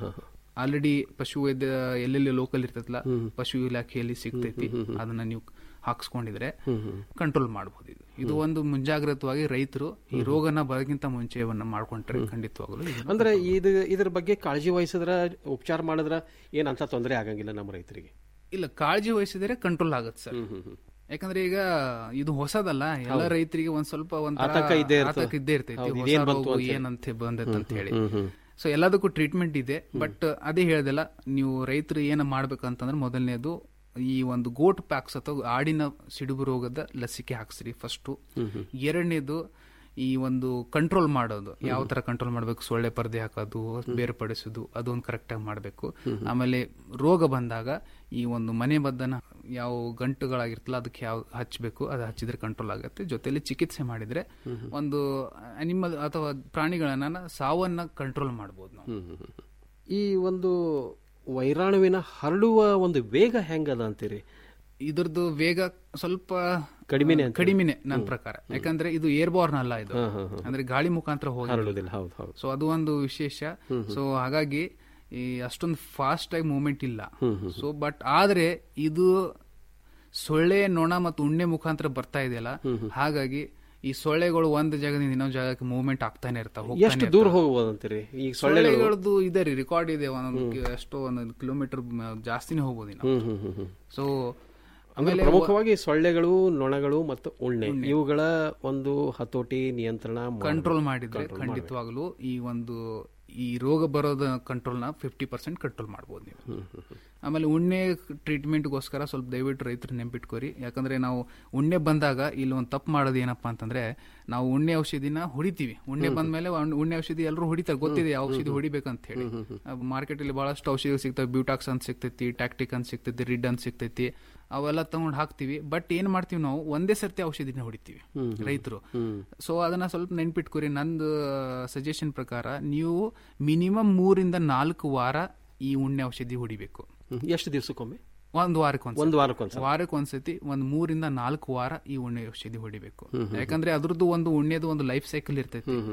ಆಲ್ರೆಡಿ ಪಶು ವೈದ್ಯ ಎಲ್ಲೆಲ್ಲಿ ಲೋಕಲ್ ಇರ್ತೈತಲ್ಲ ಪಶು ಇಲಾಖೆಯಲ್ಲಿ ಸಿಗ್ತೈತಿ ಅದನ್ನ ನೀವು ಹಾಕ್ಸ್ಕೊಂಡಿದ್ರೆ ಕಂಟ್ರೋಲ್ ಮಾಡಬಹುದು ಇದು ಇದು ಒಂದು ಮುಂಜಾಗ್ರತವಾಗಿ ರೈತರು ಈ ರೋಗನ ಬರೋಕ್ಕಿಂತ ಮುಂಚೆವನ್ನ ಮಾಡ್ಕೊಂಡ್ರೆ ಖಂಡಿತವಾಗಲು ಇದನ್ನ ಅಂದ್ರೆ ಇದು ಇದ್ರ ಬಗ್ಗೆ ಕಾಳಜಿ ವಹಿಸಿದ್ರ ಉಪಚಾರ ಮಾಡಿದ್ರ ಏನಂತ ತೊಂದರೆ ಆಗಂಗಿಲ್ಲ ನಮ್ಮ ರೈತರಿಗೆ ಇಲ್ಲ ಕಾಳಜಿ ವಹಿಸಿದರೆ ಕಂಟ್ರೋಲ್ ಆಗುತ್ತೆ ಸರ್ ಯಾಕಂದ್ರೆ ಈಗ ಇದು ಹೊಸದಲ್ಲ ಎಲ್ಲ ಹೌದು. ರೈತರಿಗೆ ಒಂದ್ ಸ್ವಲ್ಪ ಒಂದ್ ಆತಂಕ ಇದ್ದೇ ಇರ್ತದೆ. ಇದ್ದೇ ಇರ್ತೈತಿ ಹೌದು, ಹೊಸ ಇದೇನ್ ಬಂತು ರೋಗ ಅಂತ ಹೇಳಿ. ಏನಂತ ಬಂದೈತೆ ಅಂತ ಹೇಳಿ ಹ್ಮ್, ಹ್ಮ್. ಸೊ ಎಲ್ಲದಕ್ಕೂ ಟ್ರೀಟ್ಮೆಂಟ್ ಇದೆ ಬಟ್ ಅದೇ ಹೇಳ್ದಲ್ಲ ನೀವು ರೈತರು ಏನ ಮಾಡ್ಬೇಕಂತಂದ್ರೆ ಮೊದಲನೇದು ಈ ಒಂದು ಗೋಟ್ ಪ್ಯಾಕ್ಸ್ ಅಥವಾ ಆಡಿನ ಸಿಡುಬು ರೋಗದ ಲಸಿಕೆ ಹಾಕ್ಸ್ರಿ ಫಸ್ಟ್ ಎರಡನೇದು ಈ ಒಂದು ಕಂಟ್ರೋಲ್ ಮಾಡೋದು ಯಾವ ತರ ಕಂಟ್ರೋಲ್ ಮಾಡಬೇಕು ಸೊಳ್ಳೆ ಪರ್ದೆ ಹಾಕೋದು ಬೇರ್ಪಡಿಸೋದು ಅದೊಂದು ಕರೆಕ್ಟ್ ಆಗಿ ಮಾಡಬೇಕು ಆಮೇಲೆ ರೋಗ ಬಂದಾಗ ಈ ಒಂದು ಮನೆ ಬದ್ದನ ಯಾವ ಗಂಟುಗಳಾಗಿರ್ತಲ್ಲ ಅದಕ್ಕೆ ಯಾವ ಹಚ್ಚಬೇಕು ಅದು ಹಚ್ಚಿದ್ರೆ ಕಂಟ್ರೋಲ್ ಆಗುತ್ತೆ ಜೊತೆಲಿ ಚಿಕಿತ್ಸೆ ಮಾಡಿದ್ರೆ ಒಂದು ಅನಿಮಲ್ ಅಥವಾ ಪ್ರಾಣಿಗಳನ್ನ ಸಾವನ್ನ ಕಂಟ್ರೋಲ್ ಮಾಡಬಹುದು ನಾವು ಈ ಒಂದು ವೈರಾಣುವಿನ ಹರಡುವ ಒಂದು ವೇಗ ಹೆಂಗದ ಅಂತೀರಿ ಇದ್ರದ್ದು ವೇಗ ಸ್ವಲ್ಪ ಕಡಿಮೆನೆ ಅಂತೀರಿ? ಕಡಿಮೆನೆ ನನ್ನ ಹ್ಮ್. ಪ್ರಕಾರ ಯಾಕಂದ್ರೆ ಇದು ಏರ್ಬೋರ್ನ್ ಅಲ್ಲ ಇದು ಹಾ, ಹಾ, ಹಾ. ಅಂದ್ರೆ ಗಾಳಿ ಮುಖಾಂತರ ಹೋಗಿ ಹರಡುವುದಿಲ್ಲ, ಹೌದು, ಹೌದು. ಸೊ ಅದು ಒಂದು ವಿಶೇಷ ಸೊ ಹಾಗಾಗಿ ಈ ಅಷ್ಟೊಂದು ಫಾಸ್ಟ್ ಆಗಿ ಮೂವ್ಮೆಂಟ್ ಇಲ್ಲ ಹ್ಮ್, ಹ್ಮ್, ಸೊ ಬಟ್ ಆದ್ರೆ ಇದು ಸೊಳ್ಳೆ ನೊಣ ಮತ್ತು ಉಣ್ಣೆ ಮುಖಾಂತರ ಬರ್ತಾ ಇದೆಯಲ್ಲ ಹಾಗಾಗಿ ಈ ಸೊಳ್ಳೆಗಳು ಒಂದು ಜಾಗದಿಂದ ಇನ್ನೊಂದು ಜಾಗಕ್ಕೆ ಮೂವ್ಮೆಂಟ್ ಆಗ್ತಾನೆ ಇರ್ತಾವೆ ಎಷ್ಟು ದೂರ ಹೋಗ್ಬೋದು ಅಂತೀರಿ ಈ ಸೊಳ್ಳೆಗಳು ಸೊಳ್ಳೆಗಳದ್ದು ಇದೆ ರೀ ರೆಕಾರ್ಡ್ ಇದೆ ಒಂದೊಂದು ಕಿ- ಎಷ್ಟೋ ಒಂದೊಂದು ಕಿಲೋಮೀಟರ್ ಜಾಸ್ತಿನೇ ಹೋಗ್ಬೋದು ಹ್ಮ್, ಹ್ಮ್, ಹ್ಮ್, ಹ್ಮ್. ಸೊ ಅಂದ್ರೆ ಪ್ರಮುಖವಾಗಿ ಸೊಳ್ಳೆಗಳು ನೊಣಗಳು ಮತ್ತು ಉಣ್ಣೆ ಇವುಗಳ ಒಂದು ಹತೋಟಿ ನಿಯಂತ್ರಣ ಮಾಡ್ಬೇಕು. ಕಂಟ್ರೋಲ್ ಮಾಡಿದ್ರೆ Control ಮಾಡ್ಬೇಕು. ಖಂಡಿತವಾಗ್ಲೂ ಈ ಒಂದು ಈ ರೋಗ ಬರೋದ ಕಂಟ್ರೋಲ್ನ ಫಿಫ್ಟಿ ಪರ್ಸೆಂಟ್ ಕಂಟ್ರೋಲ್ ಮಾಡ್ಬೋದು ನೀವು ಆಮೇಲೆ ಉಣ್ಣೆ ಟ್ರೀಟ್ಮೆಂಟ್ಗೋಸ್ಕರ ಸ್ವಲ್ಪ ದಯವಿಟ್ಟು ರೈತರು ನೆನ್ಪಿಟ್ಕೋರಿ ಯಾಕಂದ್ರೆ ನಾವು ಉಣ್ಣೆ ಬಂದಾಗ ಇಲ್ಲಿ ಒಂದು ತಪ್ಪು ಮಾಡೋದು ಏನಪ್ಪಾ ಅಂತಂದ್ರೆ ನಾವು ಉಣ್ಣೆ ಔಷಧಿನ ಹೊಡಿತೀವಿ ಉಣ್ಣೆ ಬಂದ್ಮೇಲೆ ಉಣ್- ಉಣ್ಣೆ ಔಷಧಿ ಎಲ್ಲರೂ ಹೊಡಿತಾರೆ ಗೊತ್ತಿದೆ ಯಾವ ಔಷಧಿ ಹೊಡಿಬೇಕಂತ ಹೇಳಿ ಮಾರ್ಕೆಟ್ ಅಲ್ಲಿ ಬಹಳಷ್ಟು ಔಷಧಿಗಳು ಸಿಗ್ತವೆ ಬ್ಯೂಟಾಕ್ಸ್ ಅಂತ ಸಿಗ್ತೈತಿ ಟ್ಯಾಕ್ಟಿಕ್ ಅಂತ ಸಿಗ್ತೈತಿ ರಿಡ್ ಅಂತ ಸಿಗ್ತೈತಿ ಅವೆಲ್ಲ ತಗೊಂಡ್ ಹಾಕ್ತಿವಿ ಬಟ್ ಏನ್ ಮಾಡ್ತೀವಿ ನಾವು ಒಂದೇ ಸರ್ತಿ ಔಷಧಿನ ಹೊಡಿತೀವಿ ರೈತರು ಸೊ ಅದನ್ನ ಸ್ವಲ್ಪ ನೆನ್ಪಿಟ್ಕೊರಿ ನಂದು ಸಜೆಷನ್ ಪ್ರಕಾರ ನೀವು ಮಿನಿಮಮ್ ಮೂರಿಂದ ನಾಲ್ಕು ವಾರ ಈ ಉಣ್ಣೆ ಔಷಧಿ ಹೊಡಿಬೇಕು ಹ್ಮ್. ಎಷ್ಟು ದಿವಸಕ್ಕೊಮ್ಮೆ ಒಂದು ವಾರಕ್ಕೆ ಒಂದು ವಾರಕ್ಕೊಂದ್ಸಲ. ವಾರಕ್ಕೆ ಒಂದ್ಸತಿ ಒಂದ್ ಮೂರಿಂದ ನಾಲ್ಕು ವಾರ ಈ ಉಣ್ಣೆ ಔಷಧಿ ಹೊಡಿಬೇಕು ಯಾಕಂದ್ರೆ ಅದ್ರದ್ದು ಒಂದು ಉಣ್ಣೆದು ಒಂದು ಲೈಫ್ ಸೈಕಲ್ ಇರ್ತೈತಿ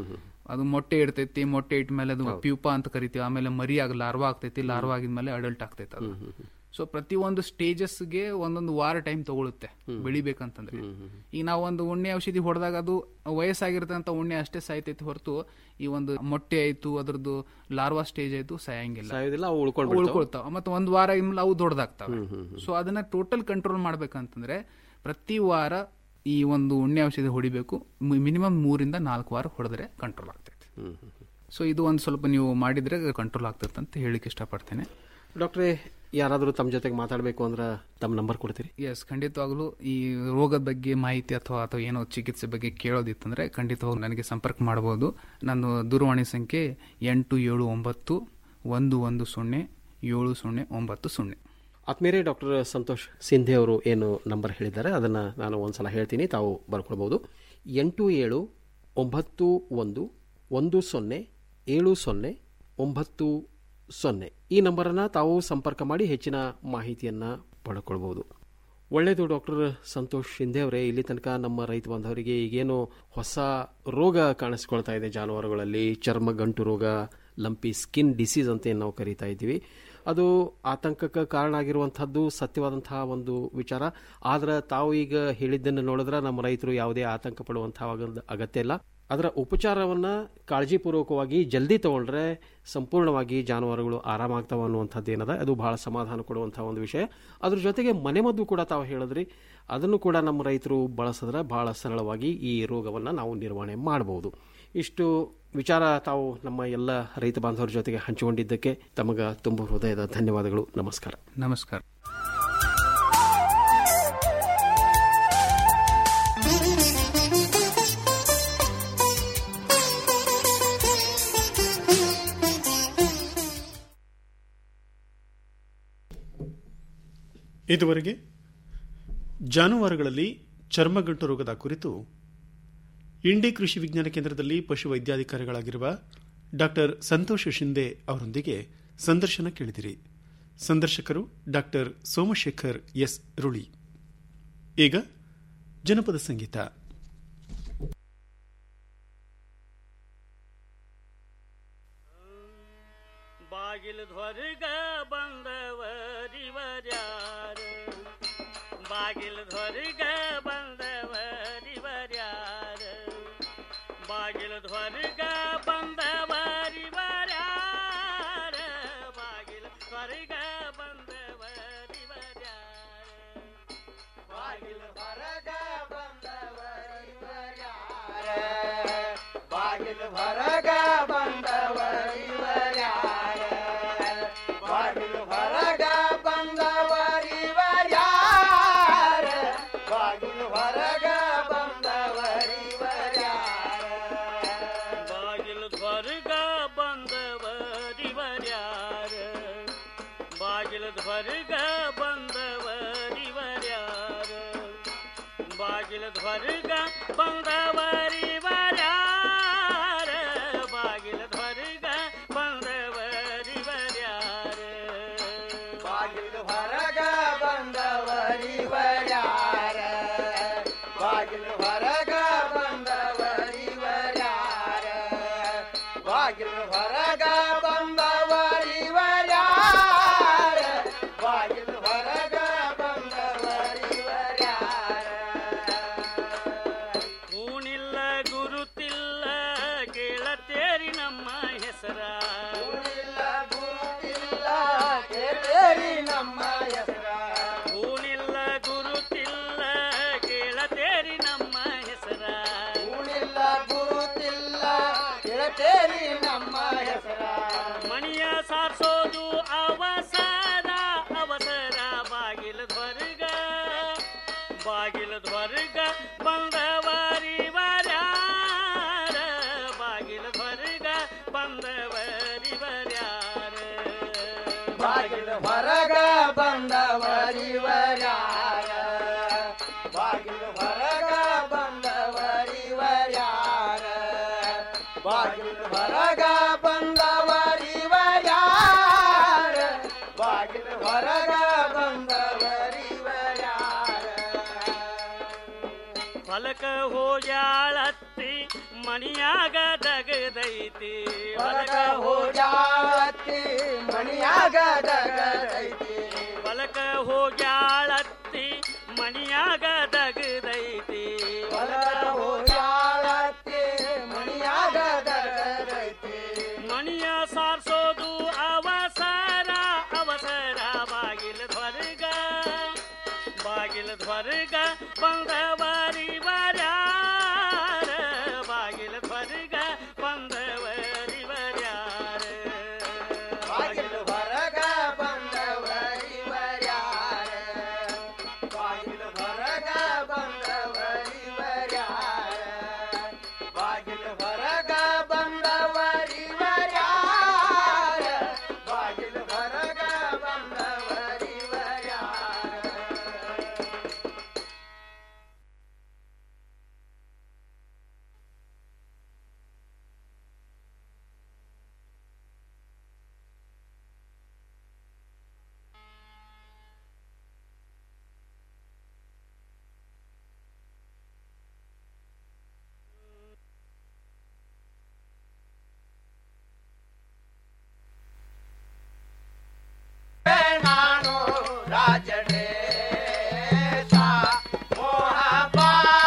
ಅದು ಮೊಟ್ಟೆ ಇಡ್ತೈತಿ ಮೊಟ್ಟೆ ಇಟ್ಮೇಲೆ ಅದು ಪ್ಯೂಪಾ ಅಂತ ಕರಿತೀವಿ ಆಮೇಲೆ ಮರಿ ಆಗ ಲಾರ್ವಾ ಆಗ್ತೈತಿ ಲಾರ್ವಾ ಆಗಿದ್ಮೇಲೆ ಅಡಲ್ಟ್ ಆಗ್ತೈತಿ ಅದು ಸೊ ಪ್ರತಿ ಒಂದು ಸ್ಟೇಜಸ್ಗೆ ಒಂದೊಂದು ವಾರ ಟೈಮ್ ತಗೊಳುತ್ತೆ ಬೆಳಿಬೇಕಂತಂದ್ರೆ ಈಗ ನಾವು ಒಂದು ಉಣ್ಣೆ ಔಷಧಿ ಹೊಡೆದಾಗ ಅದು ವಯಸ್ಸಾಗಿರ್ತಂತ ಉಣ್ಣೆ ಅಷ್ಟೇ ಸಾಯ್ತೈತಿ ಹೊರತು ಈ ಒಂದು ಮೊಟ್ಟೆ ಆಯ್ತು ಅದ್ರದ್ದು ಲಾರ್ವಾ ಸ್ಟೇಜ್ ಆಯ್ತು ಸಾಯಂಗಿಲ್ಲ ಸಾಯೋದಿಲ್ಲ, ಅವು ಉಳ್ಕೊಂಡ್ಬಿಡ್ತಾವ. ಉಳ್ಕೊಳ್ತಾವ ಮತ್ತೆ ಒಂದ್ ವಾರ ಇನ್ಮೇಲೆ ಅವು ದೊಡ್ಡದಾಗ್ತಾವೆ ಸೊ ಅದನ್ನ ಟೋಟಲ್ ಕಂಟ್ರೋಲ್ ಮಾಡ್ಬೇಕಂತಂದ್ರೆ ಪ್ರತಿ ವಾರ ಈ ಒಂದು ಉಣ್ಣೆ ಔಷಧಿ ಹೊಡಿಬೇಕು ಮಿನಿಮಮ್ ಮೂರಿಂದ ನಾಲ್ಕು ವಾರ ಹೊಡೆದ್ರೆ ಕಂಟ್ರೋಲ್ ಆಗ್ತೈತಿ ಸೊ ಇದು ಒಂದು ಸ್ವಲ್ಪ ನೀವು ಮಾಡಿದ್ರೆ ಕಂಟ್ರೋಲ್ ಆಗ್ತೈತೆ ಅಂತ ಹೇಳಿಕ್ಕೆ ಇಷ್ಟಪಡ್ತೇನೆ ಡಾಕ್ಟ್ರೇ ಯಾರಾದರೂ ತಮ್ಮ ಜೊತೆಗೆ ಮಾತಾಡಬೇಕು ಅಂದ್ರೆ ತಮ್ಮ ನಂಬರ್ ಕೊಡ್ತೀರಿ ಎಸ್ ಖಂಡಿತವಾಗ್ಲೂ ಈ ರೋಗದ ಬಗ್ಗೆ ಮಾಹಿತಿ ಅಥವಾ ಅಥವಾ ಏನೋ ಚಿಕಿತ್ಸೆ ಬಗ್ಗೆ ಕೇಳೋದಿತ್ತಂದ್ರೆ ಖಂಡಿತವಾಗ್ಲೂ ನನಗೆ ಸಂಪರ್ಕ ಮಾಡಬಹುದು ನನ್ನ ದೂರವಾಣಿ ಸಂಖ್ಯೆ ಎಂಟು ಏಳು ಒಂಬತ್ತು ಒಂದು ಒಂದು ಸೊನ್ನೆ ಏಳು ಸೊನ್ನೆ ಒಂಬತ್ತು ಸೊನ್ನೆ ಆತ್ಮೀಯರೇ ಡಾಕ್ಟರ್ ಸಂತೋಷ್ ಸಿಂಧೆ ಅವರು ಏನು ನಂಬರ್ ಹೇಳಿದ್ದಾರೆ ಅದನ್ನು ನಾನು ಒಂದ್ಸಲ ಹೇಳ್ತೀನಿ ತಾವು ಬರ್ಕೊಳ್ಬೋದು ಎಂಟು ಏಳು ಒಂಬತ್ತು ಒಂದು ಒಂದು ಸೊನ್ನೆ ಏಳು ಸೊನ್ನೆ ಒಂಬತ್ತು ಸೊನ್ನೆ ಈ ನಂಬರನ್ನು ತಾವು ಸಂಪರ್ಕ ಮಾಡಿ ಹೆಚ್ಚಿನ ಮಾಹಿತಿಯನ್ನು ಪಡ್ಕೊಳ್ಬೋದು ಒಳ್ಳೆಯದು ಡಾಕ್ಟರ್ ಸಂತೋಷ್ ಶಿಂದೆ ಅವರೇ ಇಲ್ಲಿ ತನಕ ನಮ್ಮ ರೈತ ಬಾಂಧವರಿಗೆ ಈಗೇನು ಹೊಸ ರೋಗ ಕಾಣಿಸ್ಕೊಳ್ತಾ ಇದೆ ಜಾನುವಾರುಗಳಲ್ಲಿ ಚರ್ಮ ಗಂಟು ರೋಗ ಲಂಪಿ ಸ್ಕಿನ್ ಡಿಸೀಸ್ ಅಂತ ಏನು ನಾವು ಕರಿತಾ ಇದ್ದೀವಿ ಅದು ಆತಂಕಕ್ಕೆ ಕಾರಣ ಆಗಿರುವಂಥದ್ದು ಸತ್ಯವಾದಂತಹ ಒಂದು ವಿಚಾರ ಆದ್ರೆ ತಾವು ಈಗ ಹೇಳಿದ್ದನ್ನು ನೋಡಿದ್ರೆ ನಮ್ಮ ರೈತರು ಯಾವುದೇ ಆತಂಕ ಪಡುವಂತಹ ಅಗತ್ಯ ಇಲ್ಲ ಅದರ ಉಪಚಾರವನ್ನ ಕಾಳಜಿಪೂರ್ವಕವಾಗಿ ಜಲ್ದಿ ತಗೊಂಡ್ರೆ ಸಂಪೂರ್ಣವಾಗಿ ಜಾನುವಾರುಗಳು ಆರಾಮಾಗ್ತಾವ ಅನ್ನುವಂಥದ್ದು ಏನದ ಅದು ಬಹಳ ಸಮಾಧಾನ ಕೊಡುವಂತಹ ಒಂದು ವಿಷಯ ಅದ್ರ ಜೊತೆಗೆ ಮನೆಮದ್ದು ಕೂಡ ತಾವು ಹೇಳಿದ್ರಿ ಅದನ್ನು ಕೂಡ ನಮ್ಮ ರೈತರು ಬಳಸಿದ್ರೆ ಬಹಳ ಸರಳವಾಗಿ ಈ ರೋಗವನ್ನು ನಾವು ನಿರ್ವಹಣೆ ಮಾಡಬಹುದು ಇಷ್ಟು ವಿಚಾರ ತಾವು ನಮ್ಮ ಎಲ್ಲ ರೈತ ಬಾಂಧವರ ಜೊತೆಗೆ ಹಂಚಿಕೊಂಡಿದ್ದಕ್ಕೆ ತಮಗ ತುಂಬ ಹೃದಯದ ಧನ್ಯವಾದಗಳು ನಮಸ್ಕಾರ ನಮಸ್ಕಾರ ಇದುವರೆಗೆ ಜಾನುವಾರುಗಳಲ್ಲಿ ಚರ್ಮಗಂಟು ರೋಗದ ಕುರಿತು ಇಂಡಿ ಕೃಷಿ ವಿಜ್ಞಾನ ಕೇಂದ್ರದಲ್ಲಿ ಪಶು ವೈದ್ಯಾಧಿಕಾರಿಗಳಾಗಿರುವ ಡಾಕ್ಟರ್ ಸಂತೋಷ್ ಶಿಂದೆ ಅವರೊಂದಿಗೆ ಸಂದರ್ಶನ ಕೇಳಿದಿರಿ ಸಂದರ್ಶಕರು ಡಾಕ್ಟರ್ ಸೋಮಶೇಖರ್ ಎಸ್ ರುಳಿ ಈಗ ಜನಪದ ಸಂಗೀತ ಬಾಗಿಲು ಧ್ವರ್ಗ ಬಂದವರಿವರ್ಯಾರ ಬಾಗಿಲು ಧ್ವರ್ಗ ಬಂದವರಿವರ್ಯಾರ ಬಾಗಿಲು ಧ್ವರ್ಗ ಬಂದವರಿವರ್ಯಾರ ಬಾಗಿಲು ಧ್ವರ್ಗ ಬಂದವರಿವರ್ಯಾರ ಬಾಗಿಲು ಹೊರಗ ಬಂದವರಿವರ್ಯಾರ ಬಾಗಿಲು ಹೊರಗ ಬಂದವರಿವರ್ಯಾರ ಬಾಗಿಲು ಹೊರಗ ಬಂದವರಿವರ್ಯಾರ ಬಾಗಿಲು ಹೊರಗ ಬಂದವರಿವರ್ಯಾರ ಬಾಗಿಲು ಧ್ವರ್ಗ ಬಂದವರಿವರ್ಯಾರ ಬಾಗಿಲು ಧ್ವರ್ಗ ಬಂದವರಿವರ್ಯಾರ ಬಾಗಿಲು ಧ್ವರ್ಗ ಬಂದವರಿವರ್ಯಾರ ಬಾಗಿಲು ಧ್ವರ್ಗ ಬಂದವರಿವರ್ಯಾರ ಬಾಗಿಲು ಹೊರಗ ಬಂದವರಿವರ್ಯಾರ ಬಾಗಿಲು ಹೊರಗ ಬಂದವರಿವರ್ಯಾರ ಬಾಗಿಲು ಹೊರಗ ಬಂದವರಿವರ್ಯಾರ ಬಾಗಿಲು ಹೊರಗ ಬಂದವರಿವರ್ಯಾರ ಊನಿಲ್ಲ ಗುರುತಿಲ್ಲ ಕೇಳತೇರಿ ನಮ್ಮ ಹೆಸರ ಊನಿಲ್ಲ ಗುರುತಿಲ್ಲ ಕೇಳತೇರಿ ನಮ್ಮ ಹೆಸರ ಊನಿಲ್ಲ ಗುರುತಿಲ್ಲ ಕೇಳತೇರಿ ನಮ್ಮ ಹೆಸರ ಊನಿಲ್ಲ ಗುರುತಿಲ್ಲ ಕೇಳತೇರಿ ನಮ್ಮ ಹೆಸರ ಮಣಿಯ ಸಾರ್ಸೋದು ಅವಸರ ಅವಸರ ಬಾಗಿಲು ಧ್ವರ್ಗ ಬಾಗಿಲು ಧ್ವರ್ಗ ಬಂದವರಿ ವರ್ಯಾರ ಬಾಗಿಲು ಧ್ವರ್ಗ ಬಂದವರಿ ವರ್ಯಾರ ಬಾಗಿಲು ಹೊರಗ ಬಂದವರಿ ವರ್ಯಾರ ಬಾಗಿಲು ಹೊರಗ ಬಂದವರಿ ವರ್ಯಾರ ಬಾಗಿಲು ಹೊರಗ ಬಂದವರಿ ವರ್ಯಾರ ಬಾಗಿಲು ಹೊರಗ ಬಂದವರಿ ವರ್ಯಾರ ಫಲಕ ಹೋಗ್ಯಾಳತ್ತಿ ಮಣಿಯ ಮಣಿಯಾಗ ದಗದೈತಿ ಹೊಲಕ ಹೋಗ್ಯಾಳತ್ತಿ ಮಣಿಯಾಗ ದಗದೈತಿ ಹೊಲಕ ಹೋಗ್ಯಾಳತ್ತಿ ಮಣಿಯಾಗ ದಗದೈತಿ ಹೊಲಕ ಹೋಗ್ಯಾಳತ್ತಿ ಮಣಿಯಾಗ ದಗದೈತಿ ಮಣಿಯ ಸಾರ್ಸೋದು ಅವಸರ ಅವಸರ ಬಾಗಿಲ ಧ್ವರ್ಗ ಬಾಗಿಲ ಧ್ವರ್ಗ ಬಂದವರಿ ಬರ್ಯಾರ ಬಾಗಿಲ ಧ್ವರ್ಗ ಬಂದವರಿ ಬರ್ಯಾರ ಬಾಗಿಲು ಹೊರಗ ಬಂದವರಿ ಬರ್ಯಾರ ಬಾಗಿಲು ಹೊರಗ ಬಂದವರಿ ಬರ್ಯಾರ ಬಾಗಿಲು ಹೊರಗ ಬಂದವರಿ ಬರ್ಯಾರ ಬಾಗಿಲು ಹೊರಗ ಬಂದವರಿ ಬರ್ಯಾರ ನಾನು ರಾಜಡೇ ಮೋಹಪಾಶ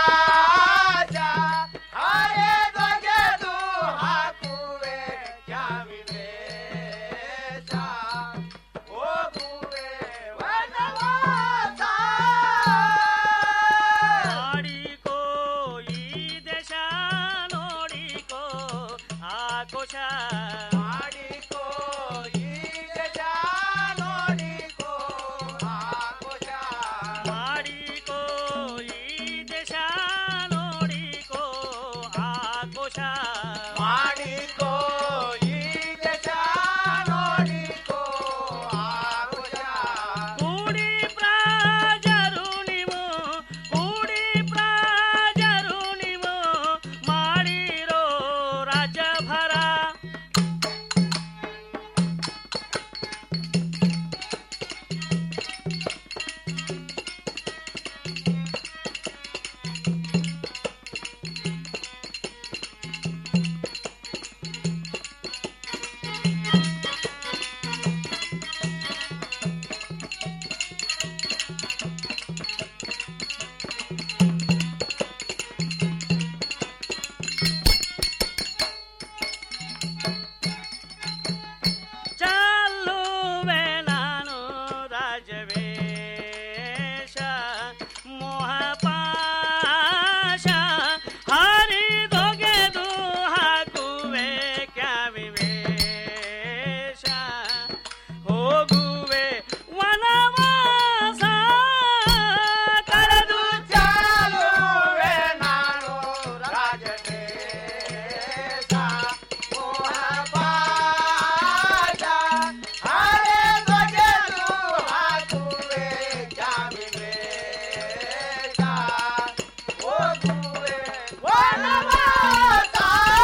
ಹರೆದೊಗೆದು ಹಾಕುವೆ ಜಾಮಿವೆ ಹೋಗುವೆ ವನವಾಸ ಮಾಡಿಕೋ ಈ ದೇಶ ನೋಡಿಕೋ ಆಕೋಶ ಮಾಡಿಕೋ ಈ ದೇಶ ನೋಡಿಕೋ ಆಕೋಶ ಮಾಡಿಕೋ ಈ ದೇಶ ನೋಡಿಕೋ ಆಕೋಶ ಮಾಡಿಕೋ ಈ ದೇಶ ನೋಡಿಕೋ ಆಕೋಶ ಕೂಡಿ ಪ್ರಾಜರು ನೀವು ಕೂಡಿ ಪ್ರಾಜರು ನೀವು ಮಾಡಿರೋ ರಾಜಭರ ಚಲ್ಲುವೆ ನಾನು ರಾಜವೇಶ ಮೋಹಪಾಶ ಹರಿದೊಗೆದು ಹಾಕುವೆ ಕ್ಯಾವಿವೇಶ ಹೋಗುವೆ ವನವಾಸ ಕಳೆದು ಚಾಲುವೆ ನಾನು ರಾಜಡೇ ಮೋಹಪಾಶ ಹರೆದೊಗೆದು ಹಾಕುವೆ ಜಾಮಿವೆ ಹೋಗುವೆ ವನವಾಸ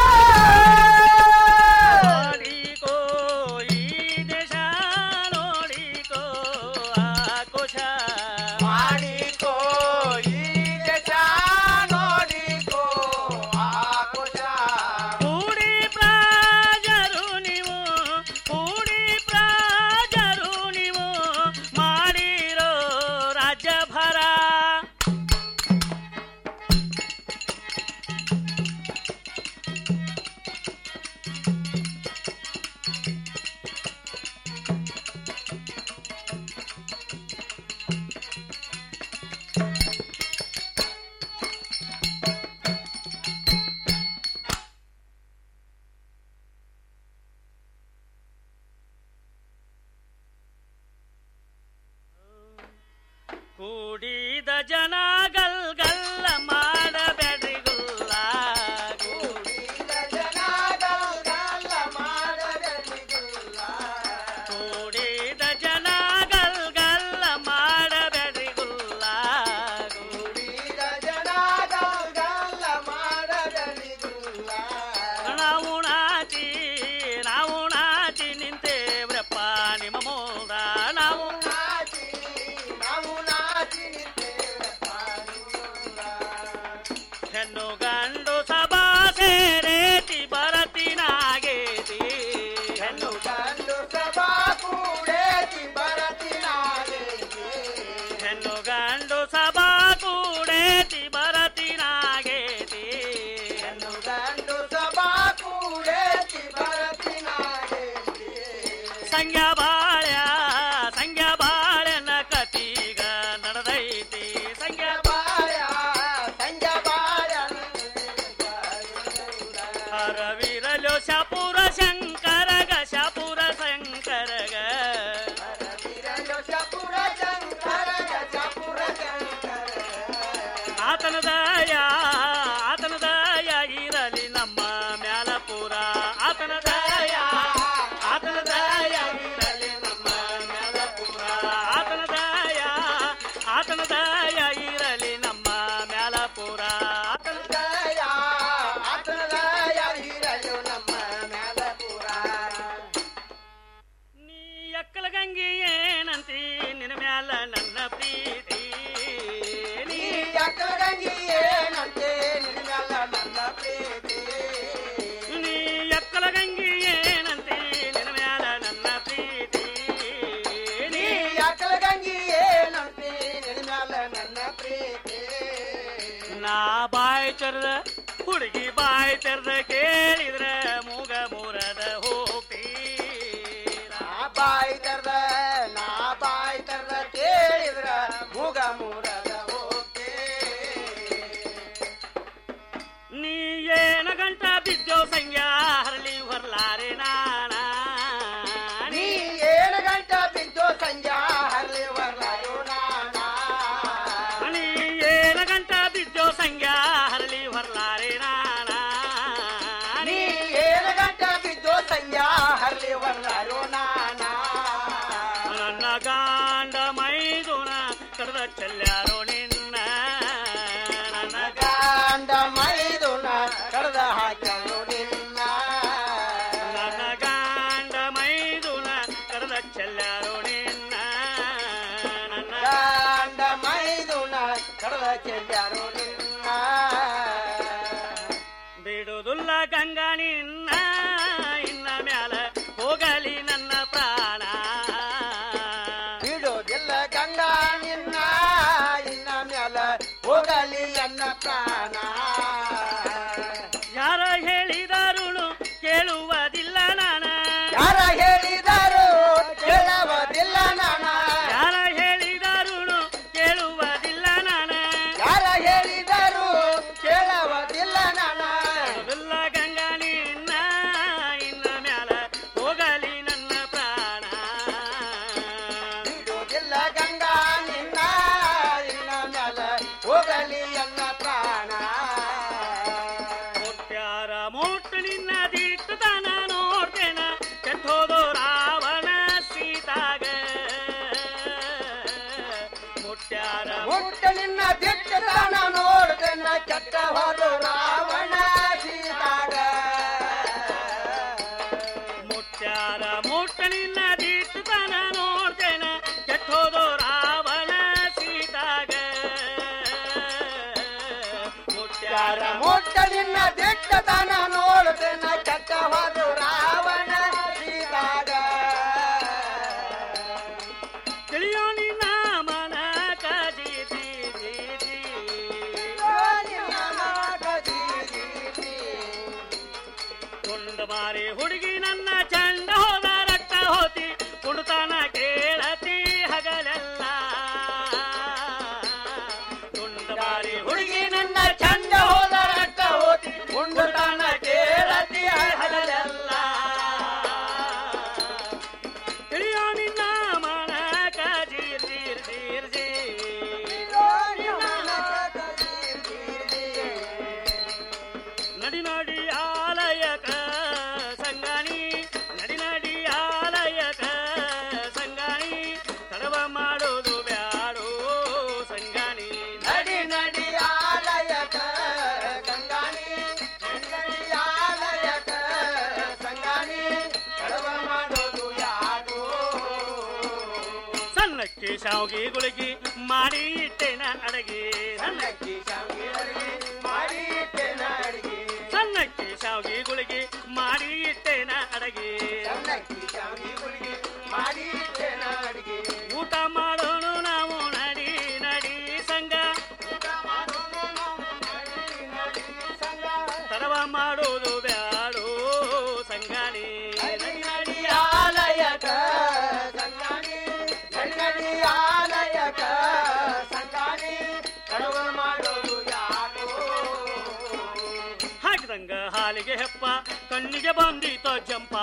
ನೋಡಿಕೋ ಈ ದೇಶ ನೋಡಿಕೋ ಆಕೋಶ ಮಾಡಿಕೋ ಈ ದೇಶ ನೋಡಿಕೋ ಆಕೋಶ ಕೂಡಿ ಪ್ರಾಜರು ನೀವು ಕೂಡಿ ಪ್ರಾಜರು ನೀವು ಮಾಡಿರೋ ರಾಜ್ಯಭರ ಕೂಡಿದ ಜನ ಗಲ್ ಗಲ್ಲ ಮಾಡಬೇಡ್ರಿ ಗುಲ್ಲ ಕೂಡಿದ ಜನ ಗಲ್ ಗಲ್ಲ ಮಾಡಬೇಡ್ರಿ ಗುಲ್ಲ ಕೂಡಿದ ಜನ ಗಲ್ ಗಲ್ಲ ಮಾಡಬೇಡ್ರಿ ಗುಲ್ಲ ಕೂಡಿದ ಜನ ಗಲ್ ಗಲ್ಲ ಮಾಡಬೇಡ್ರಿ ಗುಲ್ಲ ನಾವು ನಾಚಿ ನಾವು ನಾಚಿ ನಿಂತೇವ್ರಪ್ಪ ನಿಮ್ಮ ಮೋದ ನಾವು ನಾಚಿ ನಾವು ನಾಚಿ ನಿಂತೇವಪ್ಪ ಸಂಗ್ಯಾ ಬಾಳ್ಯ ಸಂಗ್ಯಾ ಬಾಳ್ಯನ ಕತೀಗ ನಡೆದೈತಿ ಸಂಗ್ಯಾ ಬಾಳ್ಯ ಸಂಗ್ಯಾ ಬಾಳ್ಯ ಹರವೀರಲೋ ಶಾಪುರ ಶಂಕರಗ ಶಾಪುರ ಶಂಕರಗ ಆತನ ದಯ ಆತನ ದಯ ಇರಲಿ ನಮ್ಮ ಮ್ಯಾಲಪುರ ಆತನ ದಯ ಆತನ ದಯ ಇರಲಿ ನಮ್ಮ ಮ್ಯಾಲಪುರ ಆತನ ದಯ ಆತನ ದಯ ಇರಲಿ ನಮ್ಮ ಮ್ಯಾಲಪುರ ಆತನ ದಯ ಆತನ ದಯ ಇರಲಿ ನಮ್ಮ ಮ್ಯಾಲಪುರ ನೀ ಎಕ್ಕಲ ಗಂಗಿ ಏನಂತಿ ನಿನ್ನ ಮ್ಯಾಲ ನನ್ನ ಪ್ರೀತಿ ನೀ ಎಕ್ಕಲ ಗಂಗಿ ಏನಂತೆ ನಿನ್ನ ಮ್ಯಾಲ ನನ್ನ ಪ್ರೀತಿ ನೀ ಎಕ್ಕಲ ಗಂಗಿ ಏನಂತೆ ನಿನ್ನ ಮ್ಯಾಲ ನನ್ನ ಪ್ರೀತಿ ನೀ ಎಕ್ಕಲ ಗಂಗಿ ಏನಂತೆ ನಿನ್ನ ಮ್ಯಾಲ ನನ್ನ ಪ್ರೀತಿ ನಾ ಬಾಯ್ ತೆರೆದ ಹುಡುಗಿ ಬಾಯ್ ತೆರೆದ ಕೇಳಿದ್ರ ಮೂಗ ಮೂರದ ಹೋಗ್ತಿ ನಾ ಬಾಯ್ ತೆರೆದ ನಾ ಬಾಯ್ ತೆರೆದ ಕೇಳಿದ್ರ ಮೂಗ ಮೂರದ ಹೋಗ್ತಿ ನೀ ಏನ ಗಂಟ ಬಿದ್ದೋ ಸಂಗ್ಯಾ ಹರಳಿ ಹೊರ್ಲಾರೆ ನಾನ ನೀ ಏನ ಗಂಟ ಬಿದ್ದೋ ಸಂಗ್ಯಾ ಹರಳಿ ಹೊರ್ಲಾರು ನಾನ ನೀ ಏನ ಗಂಟ ಬಿದ್ದೋ ಸಂಗ್ಯಾ ಹರಳಿ ಹೊರ್ಲಾರೆ ನಾನ ನೀ ಏನ ಗಂಟ ಬಿದ್ದೋ ಸಂಗ್ಯಾ ಹರಳಿ ಹೊರ್ಲಾರು ನಾನ ನನ್ನ ಗಾಂಡ ಮೈದುನ ಕರೆದ ಚೆಲ್ಲಾರೋ ನಿನ್ನ ನನ್ನ ಗಾಂಡ ಮೈದುನ ಕರೆದ ಹಾಕ್ಯಾರೋ ನಿನ್ನ ನನ್ನ ಗಾಂಡ ಮೈದುನ ಕರೆದ ಚೆಲ್ಲಾರೋ ನಿನ್ನ ನನ್ನ ಗಾಂಡ ಮೈದುನ ಕರೆದ ಚೆಲ್ಲಾರೋ ನಿನ್ನ ಬಿಡುದುಲ್ಲ ಗಂಗಾ ನಿನ್ನ ಇನ್ನ ಮ್ಯಾಲ ಹೋಗಲಿ ನನ್ನ ಪ್ರಾಣ ಬಿಡುವುದಿಲ್ಲ ಗಂಗಾ ನಿನ್ನ ಇನ್ನ ಮ್ಯಾಲ ಹೋಗಲಿ ನನ್ನ ಪ್ರಾಣ ಯಾರ ಹೇಳಿದರುಳು ಕೇಳುವುದಿಲ್ಲ ನಾನ ಯಾರ ಹೇಳಿದರು ಕೇಳುವುದಿಲ್ಲ ನಾನ ಯಾರ ಹೇಳಿದರುಳು ಕೇಳುವುದಿಲ್ಲ ನಾನ ಯಾರ ಹೇಳಿದರು ಕೇಳುವುದಿಲ್ಲ ನಾನ ಬಿಡುವುದಿಲ್ಲ ಗಂಗಾ ನಿನ್ನ ಇನ್ನ ಮ್ಯಾಲ ಹೋಗಲಿ ನನ್ನ ಪ್ರಾಣ ಬಿಡುವುದಿಲ್ಲ ಗಂಗಾ ನಿನ್ನ ಇನ್ನ ಮ್ಯಾಲ ಹೋಗಲಿ ನನ್ನ ಪ್ರಾಣ ಮುಟ್ಟ್ಯಾರ ಮುಟ್ಟು ನಿನ್ನ ದಿಟ್ಟು ತಾನ ನೋಡ್ತೇನ ಕೆಟ್ಟೋದು ರಾವಣ ಸೀತಾಗ ಮುಟ್ಟ್ಯಾರ ಮುಟ್ಟ ನಿನ್ನ ದಿಟ್ಟು ತಾನ ನೋಡ್ತೇನ ಕೆಟ್ಟ ಹೋದು ರಾವಣ ಸೀತಾಗ ಮುಟ್ಟ್ಯಾರ ಮುಟ್ಟ ನಿನ್ನ ದಿಟ್ಟು ತಾನ ನೋಡ್ತೇನ ಕೆಟ್ಟೋದು ರಾವಣ ಸೀತಾಗ ಮುಟ್ಟ್ಯಾರ ಮುಟ್ಟ ನಿನ್ನ ದಿಟ್ಟ ತಾನ ನೋಡ್ತೇನ ಕೆಟ್ಟ ಹೋದು ರಾವಣ ಸೀತಾಗ ತಿಳಿಯೋ ನಿನ್ನ ಮನ ಕದಿ ದಿ ದಿ ದಿ. ಕುಂಡ ಮಾರಿ ಹುಡುಗಿ ನನ್ನ ಚಂಡ ಹೋದ ರಕ್ತ ಹೋತಿ ಕುಡುತಾನ ಕೇಳತಿ ಹಗಲೆಲ್ಲ ಕುಂಡ ಮಾರಿ ಹುಡುಗಿ ನನ್ನ ಚಂಡ ಹೋದ ರಕ್ತ ಹೋತಿ ಕುಂಡುತಾನ ಕೇಳತಿ ಹಗಲೆಲ್ಲ ತಿಳಿಯೋ ನಿನ್ನ ಮನ ಕಜೀರ್ ಜೀರ್ ಜೀರ್ ನಡಿ ನಡಿ ಆಲಯಕ ಸಂಗಾನಿ ನಡಿ ನಡಿ ಆಲಯಕ ಸಂಗಾನಿ ತಡವ ಮಾಡೋದು ಬ್ಯಾಡೋ ಸಂಗಾನಿ ನಡಿ ನಡಿ ಆಲಯಕ ಸಂಗಾನಿ ನಡಿ ಆಲಯಕ ಸಂಗಾನಿ ತಡವ ಮಾಡೋದು ಯಾರು ಸಣ್ಣಕ್ಕಿ ಶಾವ್ಗಿ ಗುಳಿಗಿ ಮಾಡಿ ಇಟ್ಟೆನ ಅಡಗಿ ಸಣ್ಣಕ್ಕಿ ಶಾವ್ಗಿ ಅಡಗಿ ಮಾಡಿ ಇಟ್ಟೆನ ಅಡಗಿ ಸಣ್ಣಕ್ಕಿ ಶಾವ್ಗಿ ಗುಳಿಗಿ ಮಾಡಿ ಇಟ್ಟೆನ ಅಡಗಿ ಸಣ್ಣಕ್ಕಿ ಶಾವ್ಗಿ ಗುಳಿಗಿ ಮಾಡಿ ಇಟ್ಟೆನ ಅಡಗಿ ಊಟ ಮಾಡೋಣ ನಾವು ನಡಿ ನಡಿ ಸಂಗ ಊಟ ಮಾಡೋಣ ನಾವು ನಡಿ ನಡಿ ಸಂಗ ತಡವ ಮಾಡೋದು ಬ್ಯಾಡೋ ಸಂಗಾನಿ ನಡಿ ನಡಿ ಆಲಯಕ ಹೆಪ್ಪ ಕಣ್ಣಿಗೆ ಬಂದೀತ ಜಂಪ